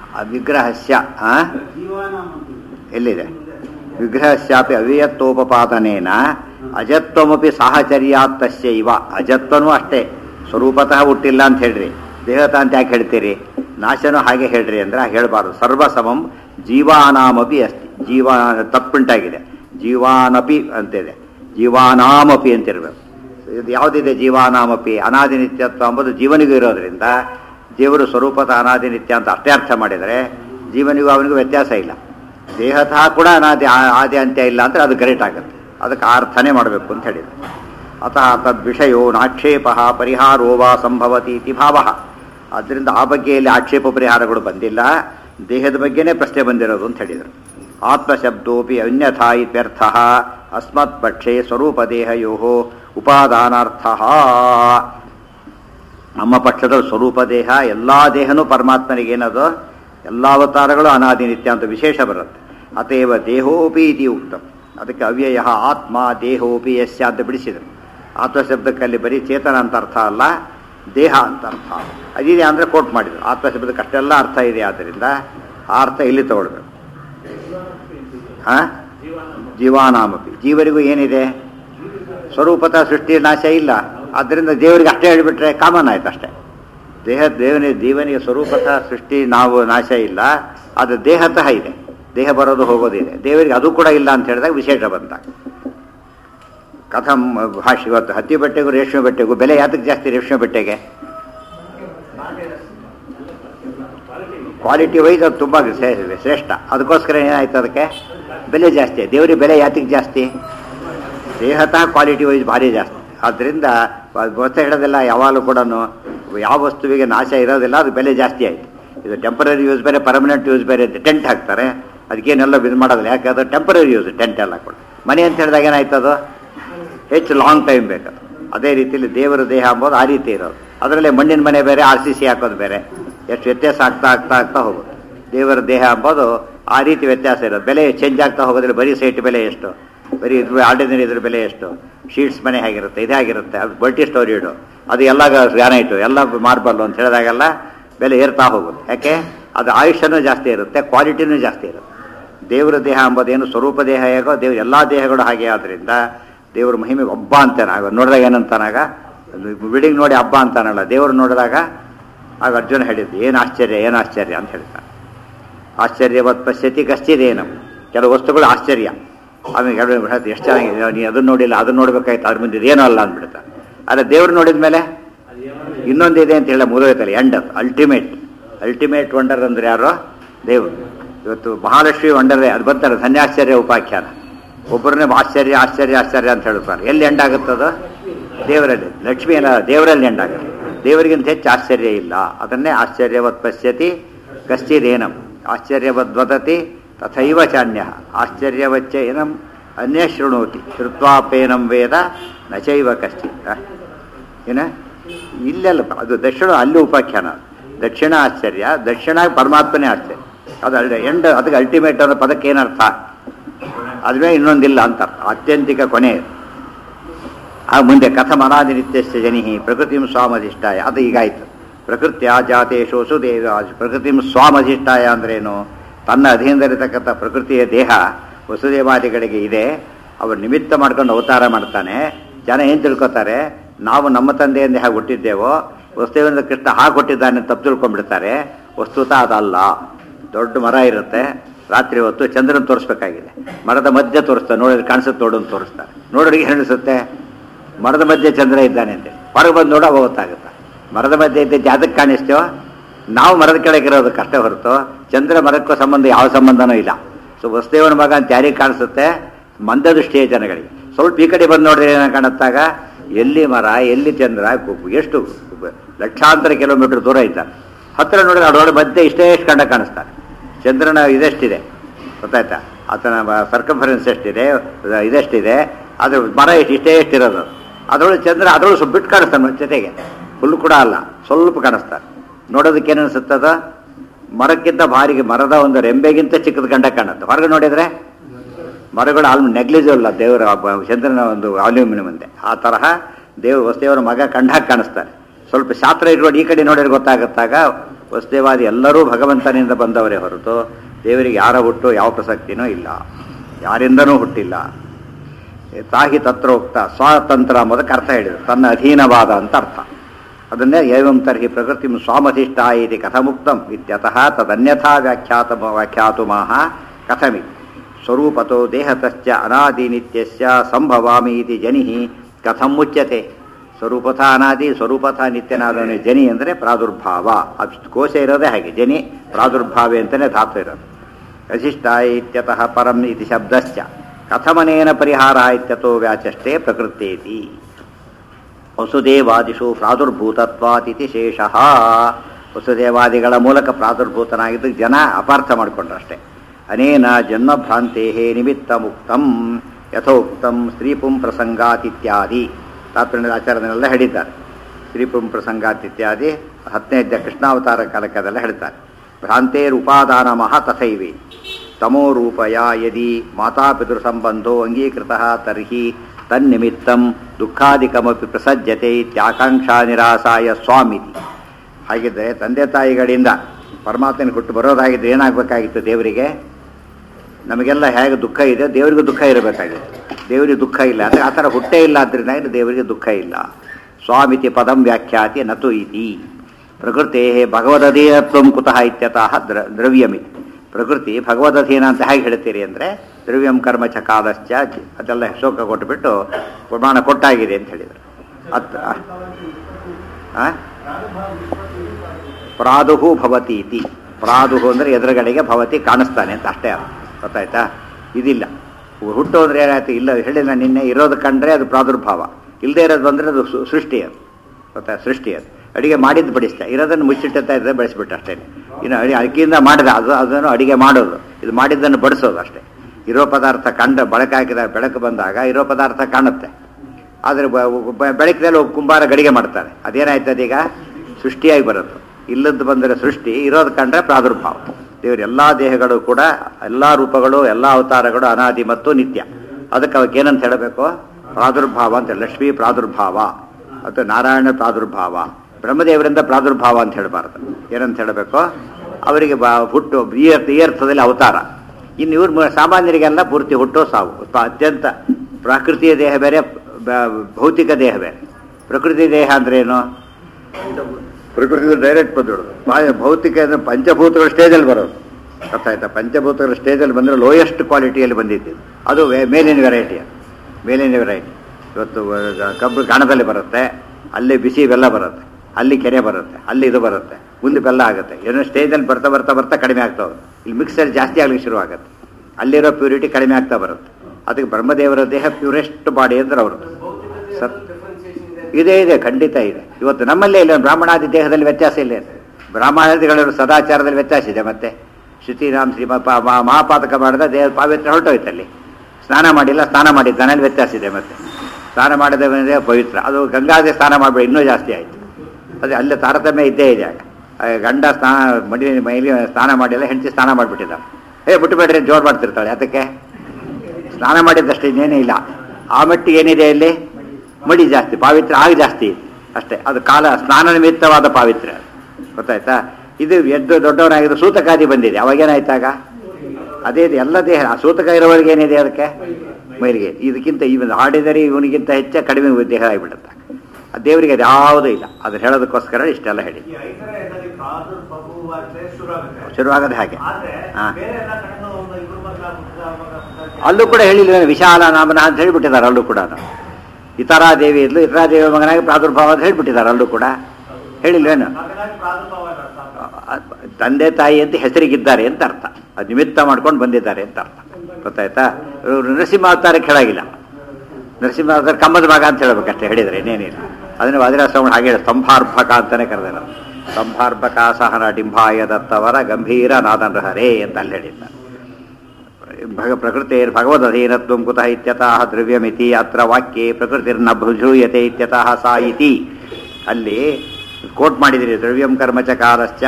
ಆ ವಿಗ್ರಹಸ್ಯ ಆ? ಎಲ್ಲಿದೆ ವಿಗ್ರಹಸ್ಯಾಪಿ ಅವ್ಯಯತ್ವೋಪಪಾದನೇನ ಅಜತ್ವಮಪಿ ಸಾಹಚರ್ಯಾತ್ ತಸ್ಯ ಇವ ಅಜತ್ವನೂ ಅಷ್ಟೇ ಸ್ವರೂಪತಃ ಹುಟ್ಟಿಲ್ಲ ಅಂತ ಹೇಳ್ರಿ ದೇಹತ ಅಂತ ಯಾಕೆ ಹೇಳ್ತೀರಿ ನಾಶನೂ ಹಾಗೆ ಹೇಳ್ರಿ ಅಂದ್ರೆ ಹೇಳಬಾರ್ದು ಸರ್ವಸಮಂ ಜೀವಾನಾಮಪಿ ಅಸ್ತಿ ಜೀವ ತಪ್ಪುಂಟಾಗಿದೆ ಜೀವಾನಪಿ ಅಂತಿದೆ ಜೀವಾನಾಮಪಿ ಅಂತಿರ್ಬೇಕು ಇದು ಯಾವುದಿದೆ ಜೀವಾನಾಮಪಿ ಅನಾದಿ ನಿತ್ಯತ್ವ ಎಂಬುದು ಜೀವನಿಗೂ ಇರೋದ್ರಿಂದ ದೇವರು ಸ್ವರೂಪದ ಅನಾದಿ ನಿತ್ಯ ಅಂತ ಅಷ್ಟೇ ಅರ್ಥ ಮಾಡಿದರೆ ಜೀವನಿಗೂ ಅವನಿಗೂ ವ್ಯತ್ಯಾಸ ಇಲ್ಲ ದೇಹತಃ ಕೂಡ ಅನಾದಿ ಆ- ಆದಿ ಅಂತ್ಯ ಇಲ್ಲ ಅಂದರೆ ಅದು ಕರೆಕ್ಟ್ ಆಗುತ್ತೆ ಅದಕ್ಕೆ ಆ ಅರ್ಥನೇ ಮಾಡಬೇಕು ಅಂತ ಹೇಳಿದ್ರು ಅತಃ ತದ್ವಿಷಯೋ ನಾಕ್ಷೇಪ ಪರಿಹಾರೋ ವಾ ಸಂಭವತಿ ಇತಿ ಭಾವ ಆದ್ದರಿಂದ ಆ ಬಗ್ಗೆಯಲ್ಲಿ ಆಕ್ಷೇಪ ಪರಿಹಾರಗಳು ಬಂದಿಲ್ಲ ದೇಹದ ಬಗ್ಗೆನೇ ಪ್ರಶ್ನೆ ಬಂದಿರೋದು ಅಂತ ಹೇಳಿದರು ಆತ್ಮಶಬ್ದೋಪಿ ಅನ್ಯಥಾ ಇತ್ಯರ್ಥ ಅಸ್ಮತ್ ಪಕ್ಷೆ ಸ್ವರೂಪ ದೇಹಯೋ ಉಪಾದಾನಾರ್ಥ ನಮ್ಮ ಪಕ್ಷದ ಸ್ವರೂಪ ದೇಹ ಎಲ್ಲ ದೇಹನೂ ಪರಮಾತ್ಮನಿಗೆ ಏನದು ಎಲ್ಲ ಅವತಾರಗಳು ಅನಾದಿ ನಿತ್ಯ ಅಂತ ವಿಶೇಷ ಬರುತ್ತೆ ಅತೇವ ದೇಹೋಪಿ ಇತಿ ಉಕ್ತ ಅದಕ್ಕೆ ಅವ್ಯಯ ಆತ್ಮ ದೇಹೋಪಿ ಯಸ್ಯ ಅಂತ ಬಿಡಿಸಿದರು ಆತ್ಮಶಬ್ದಕ್ಕಲ್ಲಿ ಬರೀ ಚೇತನ ಅಂತ ಅರ್ಥ ಅಲ್ಲ ದೇಹ ಅಂತ ಅರ್ಥ ಅದಿದೆ ಅಂದರೆ ಕೋಟ್ ಮಾಡಿದರು ಆತ್ಮಶಬ್ದಕ್ಕೆ ಅಷ್ಟೆಲ್ಲ ಅರ್ಥ ಇದೆ ಆದ್ದರಿಂದ ಆ ಅರ್ಥ ಇಲ್ಲಿ ತಗೊಳ್ಬೇಕು ಹಾಂ ಜೀವಾನಾಮಪಿ ಜೀವರಿಗೂ ಏನಿದೆ ಸ್ವರೂಪದ ಸೃಷ್ಟಿ ನಾಶ ಇಲ್ಲ ಆದ್ದರಿಂದ ದೇವರಿಗೆ ಅಷ್ಟೇ ಹೇಳಿಬಿಟ್ರೆ ಕಾಮನ್ ಆಯ್ತು ಅಷ್ಟೇ ದೇಹ ದೇವನಿಗೆ ಜೀವನಿಗೆ ಸ್ವರೂಪತಃ ಸೃಷ್ಟಿ ನಾವು ನಾಶ ಇಲ್ಲ ಅದು ದೇಹತಃ ಇದೆ ದೇಹ ಬರೋದು ಹೋಗೋದಿದೆ ದೇವರಿಗೆ ಅದು ಕೂಡ ಇಲ್ಲ ಅಂತ ಹೇಳಿದಾಗ ವಿಶೇಷ ಬಂದಾಗ ಕಥಂ ಭಾಷೆ ಇವತ್ತು ಹತ್ತಿ ಬಟ್ಟೆಗೂ ರೇಷ್ಮೆ ಬಟ್ಟೆಗೂ ಬೆಲೆ ಯಾತಕ್ಕೆ ಜಾಸ್ತಿ ರೇಷ್ಮೆ ಬಟ್ಟೆಗೆ ಕ್ವಾಲಿಟಿ ವೈಸ್ ಅದು ತುಂಬ ಶ್ರೇ- ಶ್ರೇಷ್ಠ ಅದಕ್ಕೋಸ್ಕರ ಏನಾಯ್ತು ಅದಕ್ಕೆ ಬೆಲೆ ಜಾಸ್ತಿ ದೇವರಿಗೆ ಬೆಲೆ ಯಾತಕ್ಕೆ ಜಾಸ್ತಿ ದೇಹತಃ ಕ್ವಾಲಿಟಿ ವೈಸ್ ಭಾರಿ ಜಾಸ್ತಿ ಆದ್ದರಿಂದ ವಸ್ತು ಹೇಳೋದೆಲ್ಲ ಯಾವಾಗಲೂ ಕೂಡ ಯಾವ ವಸ್ತುವಿಗೆ ನಾಶ ಇರೋದಿಲ್ಲ ಅದು ಬೆಲೆ ಜಾಸ್ತಿ ಆಯಿತು ಇದು ಟೆಂಪರರಿ ಯೂಸ್ ಬೇರೆ ಪರ್ಮನೆಂಟ್ ಯೂಸ್ ಬೇರೆ ಟೆಂಟ್ ಹಾಕ್ತಾರೆ ಅದಕ್ಕೇನೆಲ್ಲ ಇದು ಮಾಡೋದಿಲ್ಲ ಯಾಕಂದ್ರೆ ಟೆಂಪರರಿ ಯೂಸ್ ಟೆಂಟ್ ಎಲ್ಲ ಕೂಡ ಮನೆ ಅಂತ ಹೇಳಿದಾಗ ಏನಾಯ್ತು ಅದು ಹೆಚ್ಚು ಲಾಂಗ್ ಟೈಮ್ ಬೇಕದು ಅದೇ ರೀತಿಯಲ್ಲಿ ದೇವರ ದೇಹ ಅಂಬೋದು ಆ ರೀತಿ ಇರೋದು ಅದರಲ್ಲೇ ಮಣ್ಣಿನ ಮನೆ ಬೇರೆ ಆರ್ ಸಿ ಸಿ ಹಾಕೋದು ಬೇರೆ ಎಷ್ಟು ವ್ಯತ್ಯಾಸ ಆಗ್ತಾ ಆಗ್ತಾ ಆಗ್ತಾ ಹೋಗುತ್ತೆ ದೇವರ ದೇಹ ಅಂಬೋದು ಆ ರೀತಿ ವ್ಯತ್ಯಾಸ ಇರೋದು ಬೆಲೆ ಚೇಂಜ್ ಆಗ್ತಾ ಹೋಗೋದಿಲ್ಲ ಬರೀ ಸೈಟ್ ಬೆಲೆ ಎಷ್ಟು ಬರೀ ಇದ್ರ ಆರ್ಡಿನರಿ ಇದ್ರ ಬೆಲೆ ಎಷ್ಟು ಶೀಟ್ಸ್ ಮನೆ ಹೇಗಿರುತ್ತೆ ಇದಾಗಿರುತ್ತೆ ಅದು ಮಲ್ಟಿ ಸ್ಟೋರಿಡು ಅದು ಎಲ್ಲ ಗ್ರಾನೈಟು ಎಲ್ಲ ಮಾರ್ಬಲ್ಲು ಅಂತ ಹೇಳಿದಾಗೆಲ್ಲ ಬೆಲೆ ಏರ್ತಾ ಹೋಗುತ್ತೆ ಯಾಕೆ ಅದು ಆಯುಷ್ಯನೂ ಜಾಸ್ತಿ ಇರುತ್ತೆ ಕ್ವಾಲಿಟಿನೂ ಜಾಸ್ತಿ ಇರುತ್ತೆ ದೇವರ ದೇಹ ಎಂಬುದೇನು ಸ್ವರೂಪ ದೇಹ ಹೇಗೋ ದೇವ್ರ ಎಲ್ಲ ದೇಹಗಳು ಹಾಗೆ ಆದ್ರಿಂದ ದೇವರ ಮಹಿಮೆಗೆ ಹಬ್ಬ ಅಂತಾನೆ ಆಗ ನೋಡಿದಾಗ ಏನಂತಾನಾಗ ಬಿಲ್ಡಿಂಗ್ ನೋಡಿ ಹಬ್ಬ ಅಂತಾನಲ್ಲ ದೇವರು ನೋಡಿದಾಗ ಆಗ ಅರ್ಜುನ ಹೇಳಿದ್ದು ಏನು ಆಶ್ಚರ್ಯ ಏನು ಆಶ್ಚರ್ಯ ಅಂತ ಹೇಳ್ತಾನೆ ಆಶ್ಚರ್ಯವತ್ ಪಶ್ಯತಿ ಕಶ್ಚಿದೇನು ಕೆಲವು ವಸ್ತುಗಳು ಆಶ್ಚರ್ಯ ಆಮೇಲೆ ಕೆಲವು ಹೇಳ್ತಾರೆ, ಎಷ್ಟು ಚೆನ್ನಾಗಿದೆ ನೀನು ಅದನ್ನ ನೋಡಿಲ್ಲ ಅದನ್ನ ನೋಡ್ಬೇಕಾಯ್ತು ಅದ್ರ ಮುಂದೆ ಇದೇನೋ ಅಲ್ಲ ಅಂದ್ಬಿಡ್ತಾರೆ ಆದರೆ ದೇವ್ರು ನೋಡಿದ ಮೇಲೆ ಇನ್ನೊಂದಿದೆ ಅಂತ ಹೇಳಿ ಮುಗಿದೋಯ್ತಲ್ಲ ಎಂಡ್ ಅಲ್ಟಿಮೇಟ್ ಅಲ್ಟಿಮೇಟ್ ವಂಡರ್ ಅಂದ್ರೆ ಯಾರು ದೇವರು ಇವತ್ತು ಮಹಾಲಕ್ಷ್ಮಿ ವಂಡರೇ ಅದು ಬರ್ತಾರೆ ಧನ್ಯಾಶ್ಚರ್ಯ ಉಪಾಖ್ಯಾನ ಒಬ್ಬರನ್ನೇ ಆಶ್ಚರ್ಯ ಆಶ್ಚರ್ಯ ಆಶ್ಚರ್ಯ ಅಂತ ಹೇಳ್ತಾರೆ ಎಲ್ಲಿ ಎಂಡ್ ಆಗುತ್ತದು ದೇವರಲ್ಲಿ ಲಕ್ಷ್ಮಿ ಅಲ್ಲ ದೇವರಲ್ಲಿ ಎಂಡ್ ಆಗುತ್ತೆ ದೇವರಿಗಿಂತ ಹೆಚ್ಚು ಆಶ್ಚರ್ಯ ಇಲ್ಲ ಅದನ್ನೇ ಆಶ್ಚರ್ಯವತ್ ಪಶ್ಯತಿ ಕಶ್ಚಿದೇನಂ ಆಶ್ಚರ್ಯವದ್ ವದತಿ ತಥೈವ ಚಾನ್ಯ ಆಶ್ಚರ್ಯವಚ್ಚ ಏನಂ ಅನ್ಯ ಶೃಣೋತಿ ಶ್ರುತ್ವಾಪೇನಂ ವೇದ ನಚೈವ ಕಶ್ಚಿತ್ ಆ? ಏನ ಇಲ್ಲೆಲ್ಲ ಅದು ದಕ್ಷಿಣ ಅಲ್ಲಿ ಉಪಾಖ್ಯಾನ ದಕ್ಷಿಣ ಆಶ್ಚರ್ಯ ದಕ್ಷಿಣ ಪರಮಾತ್ಮನೇ ಆಶ್ಚರ್ಯ ಅದು ಅಲ್ಲ ಎಂಡ್ ಅದಕ್ಕೆ ಅಲ್ಟಿಮೇಟ್ ಅನ್ನೋ ಪದಕ್ಕೆ ಏನರ್ಥ ಅದುವೇ ಇನ್ನೊಂದಿಲ್ಲ ಅಂತ ಅರ್ಥ. ಅತ್ಯಂತಿಕ ಕೊನೆ ಆ ಮುಂದೆ ಕಥಮ ಅನಾದಿ ನಿತ್ಯಸ್ಯ ಜನಿ ಪ್ರಕೃತಿಂ ಸ್ವಾಮಧಿಷ್ಠಾಯ ಅದು ಈಗಾಯ್ತು ಪ್ರಕೃತಿಯ ಜಾತೇಶು ಸುದೇವ ಪ್ರಕೃತಿಂ ಸ್ವಾಮಧಿಷ್ಠಾಯ ಅಂದ್ರೇನು ತನ್ನ ಅಧೀನದಲ್ಲಿರ್ತಕ್ಕಂಥ ಪ್ರಕೃತಿಯ ದೇಹ ವಸುದೇವಾದಿಗಳಿಗೆ ಇದೆ ಅವರು ನಿಮಿತ್ತ ಮಾಡ್ಕೊಂಡು ಅವತಾರ ಮಾಡ್ತಾನೆ ಜನ ಏನು ತಿಳ್ಕೊತಾರೆ ನಾವು ನಮ್ಮ ತಂದೆಯಿಂದ ಹೇಗೆ ಹುಟ್ಟಿದ್ದೇವೋ ವಸುದೇವನ ಕೃಷ್ಣ ಹಾಗೆ ಹುಟ್ಟಿದ್ದಾನೆ ಅಂತ ತಪ್ಪು ತಿಳ್ಕೊಂಡ್ಬಿಡ್ತಾರೆ ವಸ್ತುತ ಅದಲ್ಲ ದೊಡ್ಡ ಮರ ಇರುತ್ತೆ ರಾತ್ರಿ ಹೊತ್ತು ಚಂದ್ರನ ತೋರಿಸ್ಬೇಕಾಗಿದೆ ಮರದ ಮಧ್ಯೆ ತೋರಿಸ್ತಾರೆ ನೋಡಿದ್ರೆ ಕಾಣಿಸುತ್ತೆ ನೋಡು ಅಂತ ತೋರಿಸ್ತಾರೆ ನೋಡೋರಿಗೆ ಏನಿಸುತ್ತೆ ಮರದ ಮಧ್ಯೆ ಚಂದ್ರ ಇದ್ದಾನೆ ಅಂತ ಹೊರಗೆ ಬಂದು ನೋಡೋ ಗೊತ್ತಾಗುತ್ತೆ ಮರದ ಮಧ್ಯೆ ಇದ್ದ ಜಾತಕ್ಕೆ ಕಾಣಿಸ್ತೇವೋ ನಾವು ಮರದ ಕೆಳಗೆ ಇರೋದು ಕಷ್ಟ ಹೊರತು ಚಂದ್ರ ಮರಕ್ಕೂ ಸಂಬಂಧ ಯಾವ ಸಂಬಂಧನೂ ಇಲ್ಲ ಸೊ ವಸುದೇವನ ಮಗ ಅಂತ ಯಾರಿಗೆ ಕಾಣಿಸುತ್ತೆ ಮಂದದೃಷ್ಟಿಯ ಜನಗಳಿಗೆ ಸ್ವಲ್ಪ ಈ ಕಡೆ ಬಂದು ನೋಡಿದ್ರೆ ಏನೋ ಕಾಣುತ್ತಾಗ ಎಲ್ಲಿ ಮರ ಎಲ್ಲಿ ಚಂದ್ರ ಗು- ಎಷ್ಟು ಲಕ್ಷಾಂತರ ಕಿಲೋಮೀಟರ್ ದೂರ ಇದ್ದಾನೆ ಹತ್ತಿರ ನೋಡಿದ್ರೆ ಅದರೊಳಗೆ ಮಧ್ಯೆ ಇಷ್ಟೇ ಎಷ್ಟು ಕಂಡ ಕಾಣಿಸ್ತಾನೆ ಚಂದ್ರನ ಇದೆಷ್ಟಿದೆ ಗೊತ್ತಾಯ್ತಾ ಆತನ ಸರ್ಕಂಫರೆನ್ಸ್ ಎಷ್ಟಿದೆ ಇದೆಷ್ಟಿದೆ ಅದ್ರ ಮರ ಎಷ್ಟು ಇಷ್ಟೇ ಎಷ್ಟಿರೋದು ಅದರೊಳಗೆ ಚಂದ್ರ ಅದರೊಳಗೆ ಸ್ವಲ್ಪ ಬಿಟ್ಟು ಕಾಣಿಸ್ತಾನೆ ಮತ್ತೆ ಜೊತೆಗೆ ಫುಲ್ ಕೂಡ ಅಲ್ಲ ಸ್ವಲ್ಪ ಕಾಣಿಸ್ತಾನೆ ನೋಡೋದಕ್ಕೆ ಏನು ಅನಿಸುತ್ತದ ಮರಕ್ಕಿಂತ ಭಾರಿಗೆ ಮರದ ಒಂದು ರೆಂಬೆಗಿಂತ ಚಿಕ್ಕದ ಗಂಡ ಕಾಣುತ್ತೆ ಹೊರಗೆ ನೋಡಿದ್ರೆ ಮರಗಳು ಆಲ್ಮ ನೆಗ್ಲಿಜಿಬಲ್ ದೇವರ ಒಬ್ಬ ಚಂದ್ರನ ಒಂದು ವಾಲ್ಯೂಮಿನ ಮುಂದೆ ಆ ತರಹ ದೇವರು ವಸುದೇವರ ಮಗ ಕಂಡಾಗ ಕಾಣಿಸ್ತಾರೆ ಸ್ವಲ್ಪ ಶಾಸ್ತ್ರ ಇಟ್ಕೊಂಡು ಈ ಕಡೆ ನೋಡಿದ್ರೆ ಗೊತ್ತಾಗುತ್ತಾಗ ವಸುದೇವಾದಿ ಎಲ್ಲರೂ ಭಗವಂತನಿಂದ ಬಂದವರೇ ಹೊರತು ದೇವರಿಗೆ ಯಾರ ಹುಟ್ಟು ಯಾವ ಪ್ರಸಕ್ತಿನೂ ಇಲ್ಲ ಯಾರಿಂದನೂ ಹುಟ್ಟಿಲ್ಲ ತಾಹಿ ತತ್ರೋಕ್ತ ಸ್ವಾತಂತ್ರ್ಯ ಎಂಬುದಕ್ಕೆ ಅರ್ಥ ಹೇಳಿದರು ತನ್ನ ಅಧೀನವಾದ ಅಂತ ಅರ್ಥ ಅದನ್ನೇ ಏವಂ ತರ್ಹಿ ಪ್ರಕೃತಿ ಸ್ವಾಮಧಿಷ್ಠ ಇತಿ ಕಥಮುಕ್ತಂ ಇತ್ಯತಃ ತದನ್ಯಥಾ ವ್ಯಾಖ್ಯಾತ ವ್ಯಾಖ್ಯಾತುಮಾಹ ಕಥಮಿ ಸ್ವರೂಪತೋ ದೇಹತಶ್ಚ ಅನಾದಿ ನಿತ್ಯಸ್ಯ ಸಂಭವಾಮಿ ಇತಿ ಜನಿ ಕಥಂ ಮುಚ್ಯತೆ ಸ್ವರೂಪಥ ಅನಾದಿ ಸ್ವರೂಪಥ ನಿತ್ಯನಾದವನೇ ಜನಿ ಅಂದರೆ ಪ್ರಾದುರ್ಭಾವ ಅದು ಕೋಶ ಇರೋದೇ ಹಾಗೆ ಜನಿ ಪ್ರಾದುರ್ಭಾವೆ ಅಂತಲೇ ಧಾತು ಇರೋದು ವಶಿಷ್ಠ ಇತ್ಯತಃ ಪರಂ ಇತಿ ಶಬ್ದಶ್ಚ ಕಥಮನೇನ ಪರಿಹಾರ ಇತ್ಯತೋ ವ್ಯಾಚಷ್ಟೇ ಪ್ರಕೃತೇತಿ ವಸುದೇವಾದಿಷು ಪ್ರಾದುರ್ಭೂತತ್ವಾತಿಥಿ ಶೇಷಃ ವಸುದೇವಾದಿಗಳ ಮೂಲಕ ಪ್ರಾದುರ್ಭೂತನಾಗಿದ್ದು ಜನ ಅಪಾರ್ಥ ಮಾಡಿಕೊಂಡ್ರಷ್ಟೇ ಅನೇನ ಜನ್ಮಭ್ರಾಂತೆ ನಿಮಿತ್ತ ಮುಕ್ತಂ ಯಥೋಕ್ತಂ ಸ್ತ್ರೀಪುಂ ಪ್ರಸಂಗಾತಿತ್ಯಾದಿ ತಾತ್ಪರ್ಯದ ಆಚಾರನೆಲ್ಲ ಹೇಳಿದ್ದಾರೆ ಸ್ತ್ರೀಪುಂ ಪ್ರಸಂಗಾತಿತ್ಯಾದಿ ಹತ್ತನೇ ಕೃಷ್ಣಾವತಾರ ಕಾಲಕ್ಕದೆಲ್ಲ ಹೇಳ್ತಾರೆ ಭ್ರಾಂತೇರುಪಾದಾನಮಃ ತಥೈವೆ ತಮೋರೂಪಯ ಯದಿ ಮಾತಾಪಿತೃ ಸಂಬಂಧೋ ಅಂಗೀಕೃತ ತರ್ಹಿ ತನ್ನಿಮಿತ್ತಂ ದುಃಖಾದಿಕಮಪಿ ಪ್ರಸಜ್ಯತೆ ಇತ್ಯಾಕಾಂಕ್ಷಾ ನಿರಾಸಾಯ ಸ್ವಾಮಿತಿ ಹಾಗಿದ್ದರೆ ತಂದೆ ತಾಯಿಗಳಿಂದ ಪರಮಾತ್ಮನ ಕೊಟ್ಟು ಬರೋದಾಗಿದ್ದರೆ ಏನಾಗಬೇಕಾಗಿತ್ತು ದೇವರಿಗೆ ನಮಗೆಲ್ಲ ಹೇಗೆ ದುಃಖ ಇದೆ ದೇವರಿಗೂ ದುಃಖ ಇರಬೇಕಾಗಿತ್ತು ದೇವರಿಗೆ ದುಃಖ ಇಲ್ಲ ಅಂದರೆ ಆ ಥರ ಹುಟ್ಟೇ ಇಲ್ಲ ಆದ್ದರಿಂದ ದೇವರಿಗೆ ದುಃಖ ಇಲ್ಲ ಸ್ವಾಮಿತಿ ಪದಂ ವ್ಯಾಖ್ಯಾತಿ ನತು ಇತಿ ಪ್ರಕೃತೆ ಭಗವದಧೀನತ್ವಂ ಕುತಃ ಇತ್ಯತಃ ದ್ರ ದ್ರವ್ಯಮಿತಿ ಪ್ರಕೃತಿ ಭಗವದಧೀನ ಅಂತ ಹೇಗೆ ಹೇಳ್ತೀರಿ ಅಂದರೆ ದ್ರವ್ಯಂ ಕರ್ಮ ಚ ಕಾಲಶ್ಚ ಅದೆಲ್ಲ ಶೋಕ ಕೊಟ್ಟುಬಿಟ್ಟು ಪ್ರಮಾಣ ಕೊಟ್ಟಾಗಿದೆ ಅಂತ ಹೇಳಿದರು ಅತ್ ಆ? ಪ್ರಾದುಹು ಭವತಿ ಇತಿ ಪ್ರಾದುಹು ಅಂದರೆ ಎದುರುಗಡೆಗೆ ಭವತಿ ಕಾಣಿಸ್ತಾನೆ ಅಂತ ಅಷ್ಟೇ ಅರ್ಥ ಗೊತ್ತಾಯ್ತಾ ಇದಿಲ್ಲ ಹುಟ್ಟು ಅಂದ್ರೆ ಏನಾಯ್ತು ಇಲ್ಲ ಹೇಳಿಲ್ಲ ನಿನ್ನೆ ಇರೋದು ಕಂಡ್ರೆ ಅದು ಪ್ರಾದುರ್ಭಾವ ಇಲ್ಲದೆ ಇರೋದು ಬಂದರೆ ಅದು ಸೃ- ಸೃಷ್ಟಿ ಅದು ಗೊತ್ತಾ ಸೃಷ್ಟಿ ಅದು ಅಡಿಗೆ ಮಾಡಿದ್ದು ಬಡಿಸ್ತಾ ಇರೋದನ್ನು ಮುಚ್ಚಿಟ್ಟುತ್ತಾ ಇದ್ದರೆ ಬೆಳೆಸ್ಬಿಟ್ಟು ಅಷ್ಟೇ ಇನ್ನು ಅಡಿ ಅಡಿಕೆಯಿಂದ ಮಾಡಿದ ಅದು ಅದನ್ನು ಅಡಿಗೆ ಮಾಡೋದು ಇದು ಮಾಡಿದ್ದನ್ನು ಬಡಿಸೋದು ಅಷ್ಟೇ ಇರೋ ಪದಾರ್ಥ ಕಂಡ ಬಳಕೆ ಹಾಕಿದ ಬೆಳಕು ಬಂದಾಗ ಇರೋ ಪದಾರ್ಥ ಕಾಣುತ್ತೆ ಆದರೆ ಬೆಳಕಿನಲ್ಲಿ ಒಬ್ಬ ಕುಂಬಾರ ಗಡಿಗೆ ಮಾಡ್ತಾರೆ ಅದೇನಾಯ್ತದೆ ಈಗ ಸೃಷ್ಟಿಯಾಗಿ ಬರುತ್ತೆ ಇಲ್ಲದ್ದು ಬಂದರೆ ಸೃಷ್ಟಿ ಇರೋದು ಕಂಡ್ರೆ ಪ್ರಾದುರ್ಭಾವ ದೇವರ ಎಲ್ಲ ದೇಹಗಳು ಕೂಡ ಎಲ್ಲ ರೂಪಗಳು ಎಲ್ಲ ಅವತಾರಗಳು ಅನಾದಿ ಮತ್ತು ನಿತ್ಯ ಅದಕ್ಕೆ ಅವಕ್ಕೆ ಏನಂತ ಹೇಳಬೇಕು ಪ್ರಾದುರ್ಭಾವ ಅಂತ ಲಕ್ಷ್ಮೀ ಪ್ರಾದುರ್ಭಾವ ಮತ್ತು ನಾರಾಯಣ ಪ್ರಾದುರ್ಭಾವ ಬ್ರಹ್ಮದೇವರಿಂದ ಪ್ರಾದುರ್ಭಾವ ಅಂತ ಹೇಳಬಾರ್ದು ಏನಂತ ಹೇಳಬೇಕು ಅವರಿಗೆ ಬ ಹುಟ್ಟು ಈ ಅರ್ಥ ಈ ಅರ್ಥದಲ್ಲಿ ಅವತಾರ ಇನ್ನು ಇವ್ರು ಸಾಮಾನ್ಯರಿಗೆಲ್ಲ ಪೂರ್ತಿ ಹುಟ್ಟೋ ಸಾವು ಪ- ಅತ್ಯಂತ ಪ್ರಾಕೃತಿಯ ದೇಹ ಬೇರೆ ಬ- ಭೌತಿಕ ದೇಹ ಬೇರೆ ಪ್ರಕೃತಿ ದೇಹ ಅಂದ್ರೆ ಏನು ಪ್ರಕೃತಿ ಡೈರೆಕ್ಟ್ ಬಂದ್ಬಿಡೋದು ಬಾ- ಭೌತಿಕ ಅಂದ್ರೆ ಪಂಚಭೂತಗಳ ಸ್ಟೇಜಲ್ಲಿ ಬರೋದು ಅರ್ಥ ಆಯ್ತಾ ಪಂಚಭೂತಗಳ ಸ್ಟೇಜಲ್ಲಿ ಬಂದರೆ ಲೋಯೆಸ್ಟ್ ಕ್ವಾಲಿಟಿಯಲ್ಲಿ ಬಂದಿದ್ದು ಅದು ವೇ- ಮೇಲಿನ ವೆರೈಟಿ ಮೇಲಿನ ವೆರೈಟಿ ಇವತ್ತು ವ- ಕಬ್ಬು ಗಾಣದಲ್ಲಿ ಬರುತ್ತೆ ಅಲ್ಲಿ ಬಿಸಿ ಬೆಲ್ಲ ಬರುತ್ತೆ ಅಲ್ಲಿ ಕೆರೆ ಬರುತ್ತೆ ಅಲ್ಲಿ ಇದು ಬರುತ್ತೆ ಮುಂದೆ ಬೆಲ್ಲ ಆಗುತ್ತೆ ಏನೋ ಸ್ಟೇಜಲ್ಲಿ ಬರ್ತಾ ಬರ್ತಾ ಬರ್ತಾ ಕಡಿಮೆ ಆಗ್ತಾ ಹೋಗುತ್ತೆ ಇಲ್ಲಿ ಮಿಕ್ಸರ್ ಜಾಸ್ತಿ ಆಗ್ಲಿಕ್ಕೆ ಶುರು ಆಗುತ್ತೆ ಅಲ್ಲಿರೋ ಪ್ಯೂರಿಟಿ ಕಡಿಮೆ ಆಗ್ತಾ ಬರುತ್ತೆ ಅದಕ್ಕೆ ಬ್ರಹ್ಮದೇವರ ದೇಹ ಪ್ಯೂರೆಸ್ಟ್ ಬಾಡಿ ಅಂದ್ರೆ ಅವರು ಸತ್ ಇದೆ ಇದೆ ಖಂಡಿತ ಇದೆ ಇವತ್ತು ನಮ್ಮಲ್ಲೇ ಇಲ್ಲ ಬ್ರಾಹ್ಮಣಾದಿ ದೇಹದಲ್ಲಿ ವ್ಯತ್ಯಾಸ ಇಲ್ಲ ಬ್ರಾಹ್ಮಣಾದಿಗಳ ಸದಾಚಾರದಲ್ಲಿ ವ್ಯತ್ಯಾಸ ಇದೆ ಮತ್ತೆ ಶ್ರುತಿರಾಮ್ ಶ್ರೀ ಮ- ಪ- ಮ- ಮಹಾಪಾತಕ ಮಾಡಿದ ದೇಹ ಪಾವಿತ್ರ ಹೊರಟೋಯ್ತಲ್ಲಿ ಸ್ನಾನ ಮಾಡಿಲ್ಲ ಸ್ನಾನ ಮಾಡಿದ್ದಾನಲ್ಲಿ ವ್ಯತ್ಯಾಸ ಇದೆ ಮತ್ತೆ ಸ್ನಾನ ಮಾಡಿದ ಮೇಲೆ ಪವಿತ್ರ ಅದು ಗಂಗಾದೆ ಸ್ನಾನ ಮಾಡಬೇಡಿ ಇನ್ನೂ ಜಾಸ್ತಿ ಆಯಿತು ಅದೇ ಅಲ್ಲೇ ತಾರತಮ್ಯ ಇದ್ದೇ ಇದೆ ಆಗ ಆ ಗಂಡ ಸ್ನಾನ ಮಡಿ ಮೈಲಿ ಸ್ನಾನ ಮಾಡಿಲ್ಲ ಹೆಂಡತಿ ಸ್ನಾನ ಮಾಡಿಬಿಟ್ಟಿದ್ದಾಳೆ ಏ ಬಿಟ್ಟುಬೇಡ್ರಿ ಜೋರು ಮಾಡ್ತಿರ್ತಾಳೆ ಅದಕ್ಕೆ ಸ್ನಾನ ಮಾಡಿದ್ದಷ್ಟೇ ಇನ್ನೇನೇ ಇಲ್ಲ ಆ ಮಟ್ಟಿಗೆ ಏನಿದೆ ಇಲ್ಲಿ ಮಡಿ ಜಾಸ್ತಿ ಪಾವಿತ್ರ ಆಗ ಜಾಸ್ತಿ ಇದೆ. ಅಷ್ಟೇ ಅದು ಕಾಲ ಸ್ನಾನ ನಿಮಿತ್ತವಾದ ಪಾವಿತ್ರ ಗೊತ್ತಾಯ್ತಾ ಇದು ಎದ್ದು ದೊಡ್ಡವನಾಗಿದ್ದು ಸೂತಕಾದಿ ಬಂದಿದೆ ಅವಾಗೇನಾಯ್ತಾಗ ಅದೇ ಇದು ಎಲ್ಲ ದೇಹ ಆ ಸೂತಕ ಇರೋವರೆಗೆ ಏನಿದೆ ಅದಕ್ಕೆ ಮೈಲಿಗೆ ಇದಕ್ಕಿಂತ ಇವನು ಆಡಿದರೆ ಇವನಿಗಿಂತ ಹೆಚ್ಚ ಕಡಿಮೆ ದೇಹ ಆಗಿಬಿಡುತ್ತೆ ಆ ದೇವರಿಗೆ ಅದು ಯಾವುದೂ ಇಲ್ಲ ಅದು ಹೇಳೋದಕ್ಕೋಸ್ಕರ ಇಷ್ಟೆಲ್ಲ ಹೇಳಿ ಈ ಐದರಲ್ಲಿ ಪ್ರಾದುರ್ಭಾವವಾದ್ರೆ ಶುರು ಆಗುತ್ತೆ ಶುರುವಾಗದೆ ಹಾಗೆ ಆದ್ರೆ ಹಾ. ಬೇರೆ ಎಲ್ಲ ಕಡೆನೂ ಒಂದು ಇಬ್ರು ಮಕ್ಕಳ ಪುತ್ರ ಮಗ ಪುತ್ರ ಅಲ್ಲೂ ಕೂಡ ಹೇಳಿಲ್ಲ ವಿಶಾಲ ನಾಮನ ಅಂತ ಹೇಳಿಬಿಟ್ಟಿದ್ದಾರೆ ಅಲ್ಲೂ ಕೂಡ ಇತರಾ ದೇವಿ ಇದ್ಲು ಇತರಾ ದೇವಿ ಮಗನಾಗಿ ಪ್ರಾದುರ್ಭಾವ ಅಂತ ಹೇಳ್ಬಿಟ್ಟಿದ್ದಾರೆ ಅಲ್ಲೂ ಕೂಡ ಹೇಳಿಲ್ವೇನು ಹಾಗಾಗಿ ಪ್ರಾದುರ್ಭಾವ ಅರ್ಥ ಅ- ತಂದೆ ತಾಯಿ ಅಂತ ಹೆಸರಿಗಿದ್ದಾರೆ ಅಂತ ಅರ್ಥ ಅದು ನಿಮಿತ್ತ ಮಾಡ್ಕೊಂಡು ಬಂದಿದ್ದಾರೆ ಅಂತ ಅರ್ಥ ಗೊತ್ತಾಯ್ತಾ ಇವ್ರು ನರಸಿಂಹ ಅವತಾರಕ್ಕೆ ಹೇಳಾಗಿಲ್ಲ ನರಸಿಂಹ ಅವತಾರ ಕಮ್ಮದ ಮಗ ಅಂತ ಹೇಳ್ಬೇಕಷ್ಟೇ ಹೇಳಿದ್ರೆ ಇನ್ನೇನಿಲ್ಲ ಅದನ್ನು ವಾದಿರಾಶ್ರಮ ಹಾಗೆ ಹೇಳಿ ಸ್ತಂಭಾರ್ಭಕ ಅಂತಾನೆ ಕರೆದಿಲ್ಲ ಸ್ತಂಭಾರ್ಭಕ ಸಹನ ಡಿಂಬಾಯ ದತ್ತವರ ಗಂಭೀರ ನಾದನೃಹರೇ ಅಂತ ಅಲ್ಲಿ ಹೇಳಿಲ್ಲ ಭಗ ಪ್ರಕೃತಿರ್ ಭಗವದಧೀನತ್ವ ಕುತಃ ಇತ್ಯತಃ ದ್ರವ್ಯಮಿತಿ ಅತ್ರ ವಾಕ್ಯೆ ಪ್ರಕೃತಿರ್ನ ಭುಜೂಯತೆ ಇತ್ಯತಃ ಸಾ ಇತಿ ಅಲ್ಲಿ ಕೋಟ್ ಮಾಡಿದಿರಿ ದ್ರವ್ಯಂ ಕರ್ಮಚ ಕಾಲಶ್ಚ